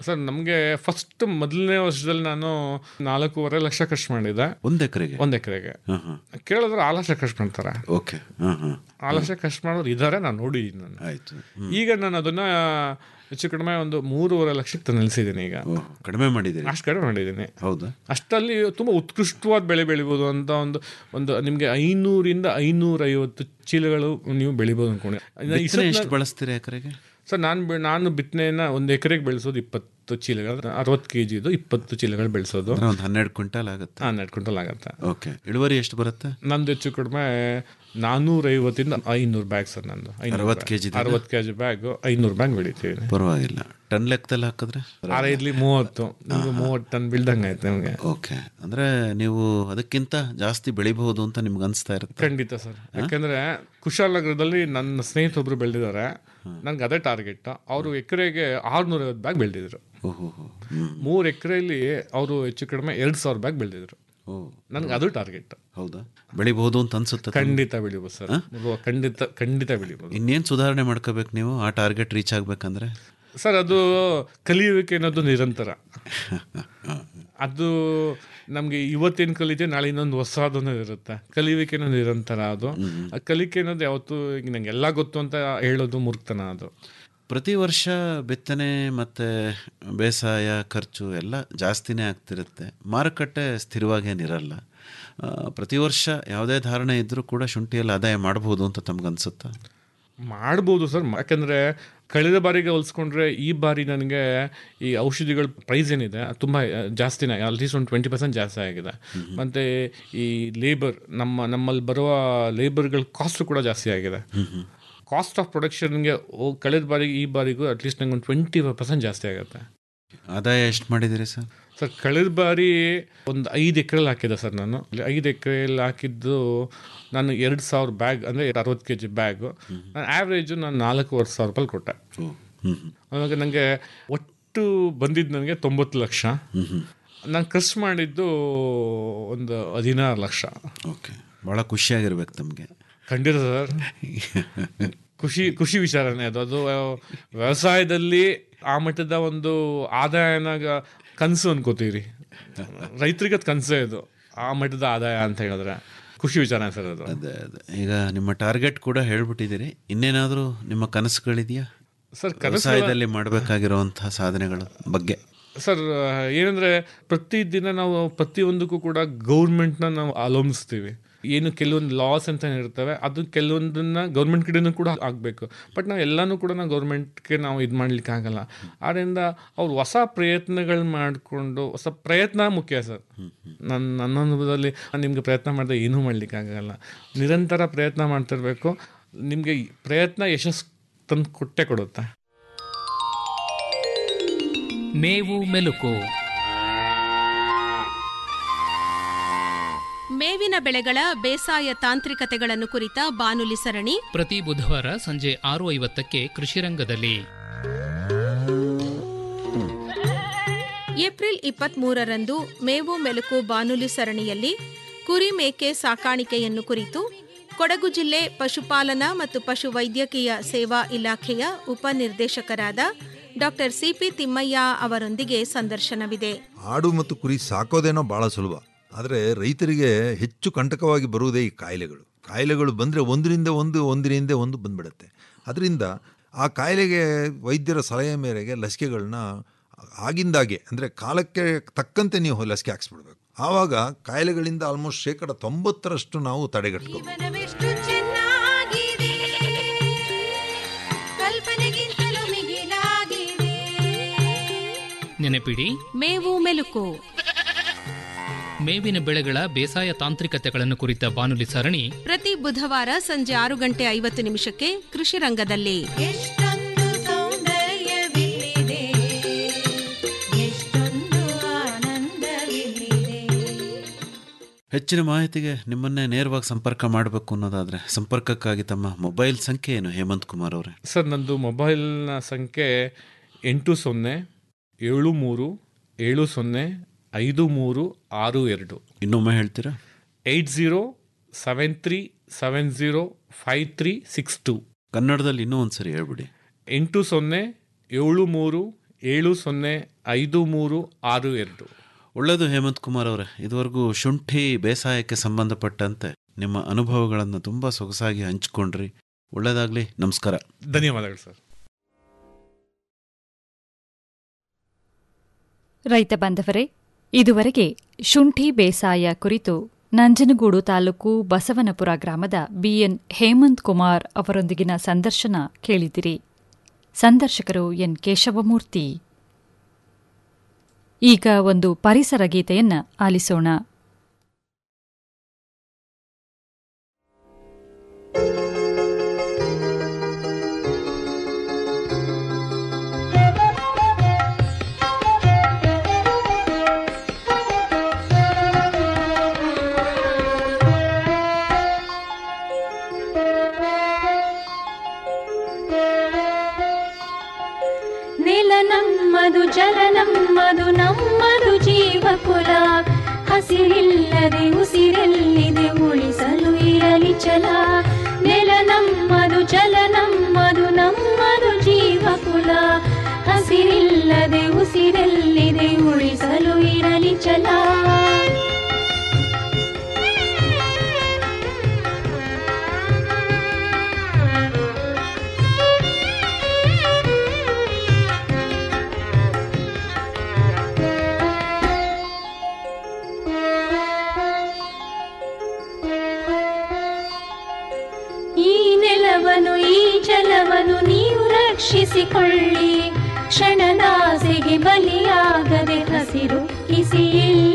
ಸರ್ ನಮಗೆ ಫಸ್ಟ್ ಮೊದಲನೇ ವರ್ಷದಲ್ಲಿ ನಾನು ನಾಲ್ಕೂವರೆ ಲಕ್ಷ ಖರ್ಚು ಮಾಡಿದ್ದೆ ಒಂದ್ ಎಕರೆಗೆ ಒಂದ್ ಎಕರೆಗೆ ಹಾಂ ಹಾಂ ಕೇಳಿದ್ರೆ ಆ ಲಕ್ಷ ಖರ್ಚು ಮಾಡ್ತಾರೆ ಓಕೆ ಹಾಂ ಹಾಂ ಆ ಲಕ್ಷ ಖರ್ಚು ಮಾಡೋರು ಇದ್ದಾರೆ ನಾನು ನೋಡಿದ್ದೀನಿ ನಾನು ಆಯ್ತು ಈಗ ನಾನು ಅದನ್ನ ಹೆಚ್ಚು ಕಡಿಮೆ ಒಂದು ಮೂರುವರೆ ಲಕ್ಷಕ್ಕೆ ತಂದು ನಿಲ್ಸಿದ್ದೀನಿ ಈಗ ಕಡಿಮೆ ಮಾಡಿದ್ದೀರಿ ಅಷ್ಟು ಕಡಿಮೆ ಮಾಡಿದ್ದೀನಿ ಹೌದಾ ಅಷ್ಟಲ್ಲಿ ತುಂಬ ಉತ್ಕೃಷ್ಟವಾದ ಬೆಳೆ ಬೆಳಿಬೋದು ಅಂತ ಒಂದು ಒಂದು ನಿಮಗೆ ಐನೂರಿಂದ ಐನೂರೈವತ್ತು ಚೀಲಗಳು ನೀವು ಬೆಳಿಬೋದು ಅನ್ಕೊಂಡೆ ಬಿತ್ತನೆ ಎಷ್ಟು ಬಳಸ್ತೀರಾ ಎಕರೆಗೆ ಸರ್ ನಾನು ನಾನು ಬಿತ್ತನೆಯನ್ನ ಒಂದು ಎಕರೆಗೆ ಬೆಳೆಸೋದು ಇಪ್ಪತ್ತು ಚೀಲಗಳು ಅರವತ್ತು ಕೆ ಜಿದು ಇಪ್ಪತ್ತು ಚೀಲಗಳು ಬೆಳೆಸೋದು ಅಂದ್ರೆ ಒಂದು ಹನ್ನೆರಡು ಕ್ವಿಂಟಲ್ ಆಗುತ್ತೆ ಹನ್ನೆರಡು ಕ್ವಿಂಟಲ್ ಆಗುತ್ತೆ ಓಕೆ ಇಳುವರಿ ಎಷ್ಟು ಬರುತ್ತೆ ನಂದು ಹೆಚ್ಚು ಕಡಿಮೆ ನಾನ್ನೂರೈವತ್ತಿಂದ ಐನೂರು ಬ್ಯಾಗ್ ಸರ್ ನಂದು ಅರವತ್ತು kg ದಿಂದ? ಅರವತ್ತು ಕೆ ಜಿ ಬ್ಯಾಗ್ ಐನೂರು ಬ್ಯಾಗ್ ಬೆಳಿತೀವಿ ಪರವಾಗಿಲ್ಲ ಟನ್ ಲೆಕ್ಕದಲ್ಲಿ ಹಾಕಿದ್ರೆ ಆರೈದ್ಲಿ ಮೂವತ್ತು ನಿಮ್ಗೆ ಮೂವತ್ತು ಟನ್ ಬಿಲ್ದಂಗೆ ಆಯ್ತು ನಿಮಗೆ ಓಕೆ ಅಂದ್ರೆ ನೀವು ಅದಕ್ಕಿಂತ ಜಾಸ್ತಿ ಬೆಳಿಬಹುದು ಅಂತ ನಿಮ್ಗೆ ಅನಿಸ್ತಾ ಇರುತ್ತೆ ಖಂಡಿತ ಸರ್ ಯಾಕೆಂದ್ರೆ ಕುಶಾಲನಗರದಲ್ಲಿ ನನ್ನ ಸ್ನೇಹಿತೊಬ್ರು ಬೆಳೆದಿದ್ದಾರೆ ನನ್ಗೆ ಅದೇ ಟಾರ್ಗೆಟ್ ಅವರು ಎಕರೆಗೆ ಆರ್ನೂರೈವತ್ತು ಬ್ಯಾಗ್ ಬೆಳೆದಿದ್ರು ಓಹೋ ಮೂರು ಎಕರೆಯಲ್ಲಿ ಅವರು ಹೆಚ್ಚು ಕಡಿಮೆ ಎರಡು ಸಾವಿರ ಬ್ಯಾಗ್ ಬೆಳೆದಿದ್ರು ನನ್ಗೆ ಅದು ಟಾರ್ಗೆಟ್ ಹೌದಾ ಬೆಳಿಬಹುದು ಅಂತ ಅನ್ಸುತ್ತೆ ಖಂಡಿತ ಬೆಳಿಬೋದು ಸರ್ ಖಂಡಿತ ಖಂಡಿತ ಬೆಳಿಬೋದು ಇನ್ನೇನು ಸುಧಾರಣೆ ಮಾಡ್ಕೋಬೇಕು ನೀವು ಆ ಟಾರ್ಗೆಟ್ ರೀಚ್ ಆಗ್ಬೇಕಂದ್ರೆ ಸರ್ ಅದು ಕಲಿಯುವಿಕೆ ಅನ್ನೋದು ನಿರಂತರ ಅದು ನಮಗೆ ಇವತ್ತೇನು ಕಲಿತೆ ನಾಳೆ ಇನ್ನೊಂದು ಹೊಸದೊಂದು ಇರುತ್ತೆ ಕಲಿಯುವಿಕೆ ಅನ್ನೋದು ನಿರಂತರ ಅದು ಆ ಕಲಿಕೆ ಅನ್ನೋದು ಯಾವತ್ತು ಈಗ ನಂಗೆ ಎಲ್ಲ ಗೊತ್ತು ಅಂತ ಹೇಳೋದು ಮೂರ್ಖತನ ಅದು ಪ್ರತಿ ವರ್ಷ ಬಿತ್ತನೆ ಮತ್ತು ಬೇಸಾಯ ಖರ್ಚು ಎಲ್ಲ ಜಾಸ್ತಿನೇ ಆಗ್ತಿರುತ್ತೆ ಮಾರುಕಟ್ಟೆ ಸ್ಥಿರವಾಗೇನಿರಲ್ಲ ಆ, ಪ್ರತಿ ವರ್ಷ ಯಾವುದೇ ಧಾರಣೆ ಇದ್ದರೂ ಕೂಡ ಶುಂಠಿಯಲ್ಲಿ ಆದಾಯ ಮಾಡ್ಬೋದು ಅಂತ ತಮ್ಗನ್ಸುತ್ತಾ ಮಾಡ್ಬೋದು ಸರ್ ಯಾಕೆಂದರೆ ಕಳೆದ ಬಾರಿಗೆ ಹೋಲಿಸ್ಕೊಂಡ್ರೆ ಈ ಬಾರಿ ನನಗೆ ಈ ಔಷಧಿಗಳ ಪ್ರೈಸ್ ಏನಿದೆ ಅದು ತುಂಬ ಜಾಸ್ತಿನೇ ಅಟ್ಲೀಸ್ಟ್ ಒಂದು ಟ್ವೆಂಟಿ ಪರ್ಸೆಂಟ್ ಜಾಸ್ತಿ ಆಗಿದೆ ಮತ್ತು ಈ ಲೇಬರ್ ನಮ್ಮ ನಮ್ಮಲ್ಲಿ ಬರುವ ಲೇಬರ್ಗಳ ಕಾಸ್ಟು ಕೂಡ ಜಾಸ್ತಿ ಆಗಿದೆ ಕಾಸ್ಟ್ ಆಫ್ ಪ್ರೊಡಕ್ಷನ್ಗೆ ಕಳೆದ ಬಾರಿಗೆ ಈ ಬಾರಿಗೂ ಅಟ್ಲೀಸ್ಟ್ ನಂಗೆ ಒಂದು ಟ್ವೆಂಟಿ ಪರ್ಸೆಂಟ್ ಜಾಸ್ತಿ ಆಗುತ್ತೆ ಆದಾಯ ಎಷ್ಟು ಮಾಡಿದ್ದೀರಿ ಸರ್ ಸರ್ ಕಳೆದ ಬಾರಿ ಒಂದು ಐದು ಎಕರೆಲ್ಲಿ ಹಾಕಿದ್ದೆ ಸರ್ ನಾನು ಐದು ಎಕರೆಯಲ್ಲಿ ಹಾಕಿದ್ದು ನಾನು ಎರಡು ಸಾವಿರ ಬ್ಯಾಗ್ ಅಂದರೆ ಅರವತ್ತು ಕೆ ಜಿ ಬ್ಯಾಗು ನಾನು ಆ್ಯಾವ್ರೇಜು ನಾನು ನಾಲ್ಕೂವರೆ ಸಾವಿರ ರೂಪಾಯಿ ಕೊಟ್ಟೆ ಆವಾಗ ನನಗೆ ಒಟ್ಟು ಬಂದಿದ್ದು ನನಗೆ ತೊಂಬತ್ತು ಲಕ್ಷ ನಾನು ಖರ್ಚು ಮಾಡಿದ್ದು ಒಂದು ಹದಿನಾರು ಲಕ್ಷ ಓಕೆ ಭಾಳ ಖುಷಿಯಾಗಿರ್ಬೇಕು ತಮಗೆ ಖಂಡಿತ ಸರ್ ಖುಷಿ ಖುಷಿ ವಿಚಾರನೇ ಅದು ಅದು ವ್ಯವಸಾಯದಲ್ಲಿ ಆ ಮಟ್ಟದ ಒಂದು ಆದಾಯನ ಕನಸು ಅನ್ಕೋತೀರಿ ರೈತರಿಗೆ ಅದು ಕನಸೇ ಇದು ಆ ಮಟ್ಟದ ಆದಾಯ ಅಂತ ಹೇಳಿದ್ರೆ ಖುಷಿ ವಿಚಾರ ಸರ್ ಅದು ಅದೇ ಅದೇ ಈಗ ನಿಮ್ಮ ಟಾರ್ಗೆಟ್ ಕೂಡ ಹೇಳ್ಬಿಟ್ಟಿದ್ದೀರಿ ಇನ್ನೇನಾದರೂ ನಿಮ್ಮ ಕನಸುಗಳಿದೆಯಾ ಸರ್ ಕನಸುಗಳ- ವ್ಯವಸಾಯದಲ್ಲಿ ಮಾಡಬೇಕಾಗಿರುವಂತಹ ಸಾಧನೆಗಳ ಬಗ್ಗೆ ಸರ್ ಏನಂದ್ರೆ ಪ್ರತಿದಿನ ನಾವು ಪ್ರತಿಯೊಂದಕ್ಕೂ ಕೂಡ ಗೌರ್ಮೆಂಟ್ನ ನಾವು ಅವಲಂಬಿಸ್ತೀವಿ ಏನು ಕೆಲವೊಂದು ಲಾಸ್ ಅಂತ ಇರ್ತವೆ ಅದು ಕೆಲವೊಂದನ್ನ ಗೌರ್ಮೆಂಟ್ ಕಡೆನೂ ಕೂಡ ಆಗಬೇಕು ಬಟ್ ನಾವು ಎಲ್ಲನೂ ಕೂಡ ನಾವು ಗೌರ್ಮೆಂಟ್ಗೆ ನಾವು ಇದು ಮಾಡ್ಲಿಕ್ಕೆ ಆಗಲ್ಲ ಆದ್ದರಿಂದ ಅವ್ರು ಹೊಸ ಪ್ರಯತ್ನಗಳು ಮಾಡಿಕೊಂಡು ಹೊಸ ಪ್ರಯತ್ನ ಮುಖ್ಯ ಸರ್ ನನ್ನ ನನ್ನ ಅನುಭವದಲ್ಲಿ ನಿಮಗೆ ಪ್ರಯತ್ನ ಮಾಡಿದ್ರೆ ಏನೂ ಮಾಡ್ಲಿಕ್ಕೆ ಆಗಲ್ಲ ನಿರಂತರ ಪ್ರಯತ್ನ ಮಾಡ್ತಿರ್ಬೇಕು ನಿಮಗೆ ಪ್ರಯತ್ನ ಯಶಸ್ಸು ತಂದು ಕೊಟ್ಟೆ ಕೊಡುತ್ತೆ ಮೇವು ಮೆಲುಕು ಮೇವಿನ ಬೆಳೆಗಳ ಬೇಸಾಯ ತಾಂತ್ರಿಕತೆಗಳನ್ನು ಕುರಿತ ಬಾನುಲಿ ಸರಣಿ ಪ್ರತಿ ಬುಧವಾರ ಸಂಜೆ ಆರು ಐವತ್ತಕ್ಕೆ ಕೃಷಿರಂಗದಲ್ಲಿ ಏಪ್ರಿಲ್ ಇಪ್ಪತ್ಮೂರರಂದು ಮೇವು ಮೆಲುಕು ಬಾನುಲಿ ಸರಣಿಯಲ್ಲಿ ಕುರಿ ಮೇಕೆ ಸಾಕಾಣಿಕೆಯನ್ನು ಕುರಿತು ಕೊಡಗು ಜಿಲ್ಲೆ ಪಶುಪಾಲನಾ ಮತ್ತು ಪಶು ವೈದ್ಯಕೀಯ ಸೇವಾ ಇಲಾಖೆಯ ಉಪನಿರ್ದೇಶಕರಾದ ಡಾಕ್ಟರ್ ಸಿಪಿ ತಿಮ್ಮಯ್ಯ ಅವರೊಂದಿಗೆ ಸಂದರ್ಶನವಿದೆ ಆಡು ಮತ್ತು ಕುರಿ ಸಾಕೋದೇನೋ ಭಾಳ ಸುಲಭ ಆದರೆ ರೈತರಿಗೆ ಹೆಚ್ಚು ಕಂಟಕವಾಗಿ ಬರುವುದೇ ಈ ಕಾಯಿಲೆಗಳು ಕಾಯಿಲೆಗಳು ಬಂದರೆ ಒಂದರಿಂದ ಒಂದು ಒಂದರಿಂದ ಒಂದು ಬಂದ್ಬಿಡುತ್ತೆ ಅದರಿಂದ ಆ ಕಾಯಿಲೆಗೆ ವೈದ್ಯರ ಸಲಹೆ ಮೇರೆಗೆ ಲಸಿಕೆಗಳನ್ನ ಆಗಿಂದಾಗೆ ಅಂದರೆ ಕಾಲಕ್ಕೆ ತಕ್ಕಂತೆ ನೀವು ಲಸಿಕೆ ಹಾಕ್ಸ್ಬಿಡ್ಬೇಕು ಆವಾಗ ಕಾಯಿಲೆಗಳಿಂದ ಆಲ್ಮೋಸ್ಟ್ ಶೇಕಡ ತೊಂಬತ್ತರಷ್ಟು ನಾವು ತಡೆಗಟ್ಕೋಬೇಕು ಜೀವನವೆಷ್ಟು ಚೆನ್ನಾಗಿದೆ ಕಲ್ಪನೆಗಿಂತಲೂ ಮಿಗಿಲಾಗಿದೆ ನೆನಪಿಡಿ ಮೇವು ಮೆಲುಕು ಮೇವಿನ ಬೆಳೆಗಳ ಬೇಸಾಯ ತಾಂತ್ರಿಕತೆಗಳನ್ನು ಕುರಿತ ಬಾನುಲಿ ಸರಣಿ ಪ್ರತಿ ಬುಧವಾರ ಸಂಜೆ ಆರು ಗಂಟೆ ಐವತ್ತು ನಿಮಿಷಕ್ಕೆ ಕೃಷಿ ರಂಗದಲ್ಲಿ ಎಷ್ಟೊಂದು ಸೌಂದರ್ಯವಿಲ್ಲಿದೆ ಎಷ್ಟೊಂದು ಆನಂದವಿಲ್ಲಿದೆ ಹೆಚ್ಚಿನ ಮಾಹಿತಿಗೆ ನಿಮ್ಮನ್ನೇ ನೇರವಾಗಿ ಸಂಪರ್ಕ ಮಾಡಬೇಕು ಅನ್ನೋದಾದರೆ ಸಂಪರ್ಕಕ್ಕಾಗಿ ತಮ್ಮ ಮೊಬೈಲ್ ಸಂಖ್ಯೆ ಏನು ಹೇಮಂತ್ ಕುಮಾರ್ ಅವರೇ ಸರ್ ನಂದು ಮೊಬೈಲ್ನ ಸಂಖ್ಯೆ ಎಂಟು ಸೊನ್ನೆ ಏಳು ಮೂರು ಏಳು ಸೊನ್ನೆ ಐದು ಮೂರು ಆರು ಎರಡು ಇನ್ನೊಮ್ಮೆ ಹೇಳ್ತೀರಾ eight zero seven three seven zero five three six two ಕನ್ನಡದಲ್ಲಿ ಇನ್ನೂ ಒಂದು ಸರಿ ಹೇಳ್ಬಿಡಿ ಎಂಟು ಸೊನ್ನೆ ಏಳು ಮೂರು ಏಳು ಸೊನ್ನೆ ಐದು ಮೂರು ಆರು ಎರಡು ಒಳ್ಳೆಯದು ಹೇಮಂತ್ ಕುಮಾರ್ ಅವರೇ ಇದುವರೆಗೂ ಶುಂಠಿ ಬೇಸಾಯಕ್ಕೆ ಸಂಬಂಧಪಟ್ಟಂತೆ ನಿಮ್ಮ ಅನುಭವಗಳನ್ನು ತುಂಬ ಸೊಗಸಾಗಿ ಹಂಚಿಕೊಂಡ್ರಿ ಒಳ್ಳೆಯದಾಗಲಿ ನಮಸ್ಕಾರ ಧನ್ಯವಾದಗಳು ಸರ್ ರೈತ ಬಾಂಧವರೇ ಇದುವರೆಗೆ ಶುಂಠಿ ಬೇಸಾಯ ಕುರಿತು ನಂಜನಗೂಡು ತಾಲೂಕು ಬಸವನಪುರ ಗ್ರಾಮದ ಬಿಎನ್ ಹೇಮಂತ್ ಕುಮಾರ್ ಅವರೊಂದಿಗಿನ ಸಂದರ್ಶನ ಕೇಳಿದಿರಿ ಸಂದರ್ಶಕರು ಎನ್ ಕೇಶವಮೂರ್ತಿ ಈಗ ಒಂದು ಪರಿಸರ ಗೀತೆಯನ್ನ ಆಲಿಸೋಣ ನೆಲ ನಮ್ಮದು ಜಲ ನಮ್ಮದು ನಮ್ಮದು ಜೀವಕುಲ ಹಸಿರಿಲ್ಲದೆ ಉಸಿರೆಲ್ಲಿದೆ ಉಳಿಸಲು ಇರಲಿ ಛಲ ನೆಲ ನಮ್ಮದು ಜಲ ನಮ್ಮದು ನಮ್ಮದು ಜೀವಕುಲ ಹಸಿರಿಲ್ಲದೆ ಉಸಿರೆಲ್ಲಿದೆ ಉಳಿಸಲು ಇರಲಿ ಛಲ ಈ ನೆಲವನ್ನು ಈ ಜಲವನ್ನು ನೀವು ರಕ್ಷಿಸಿಕೊಳ್ಳಿ ಕ್ಷಣದಾಸೆಗೆ ಬಲಿಯಾಗದೆ ಹಸಿರು ಕಿಸಿ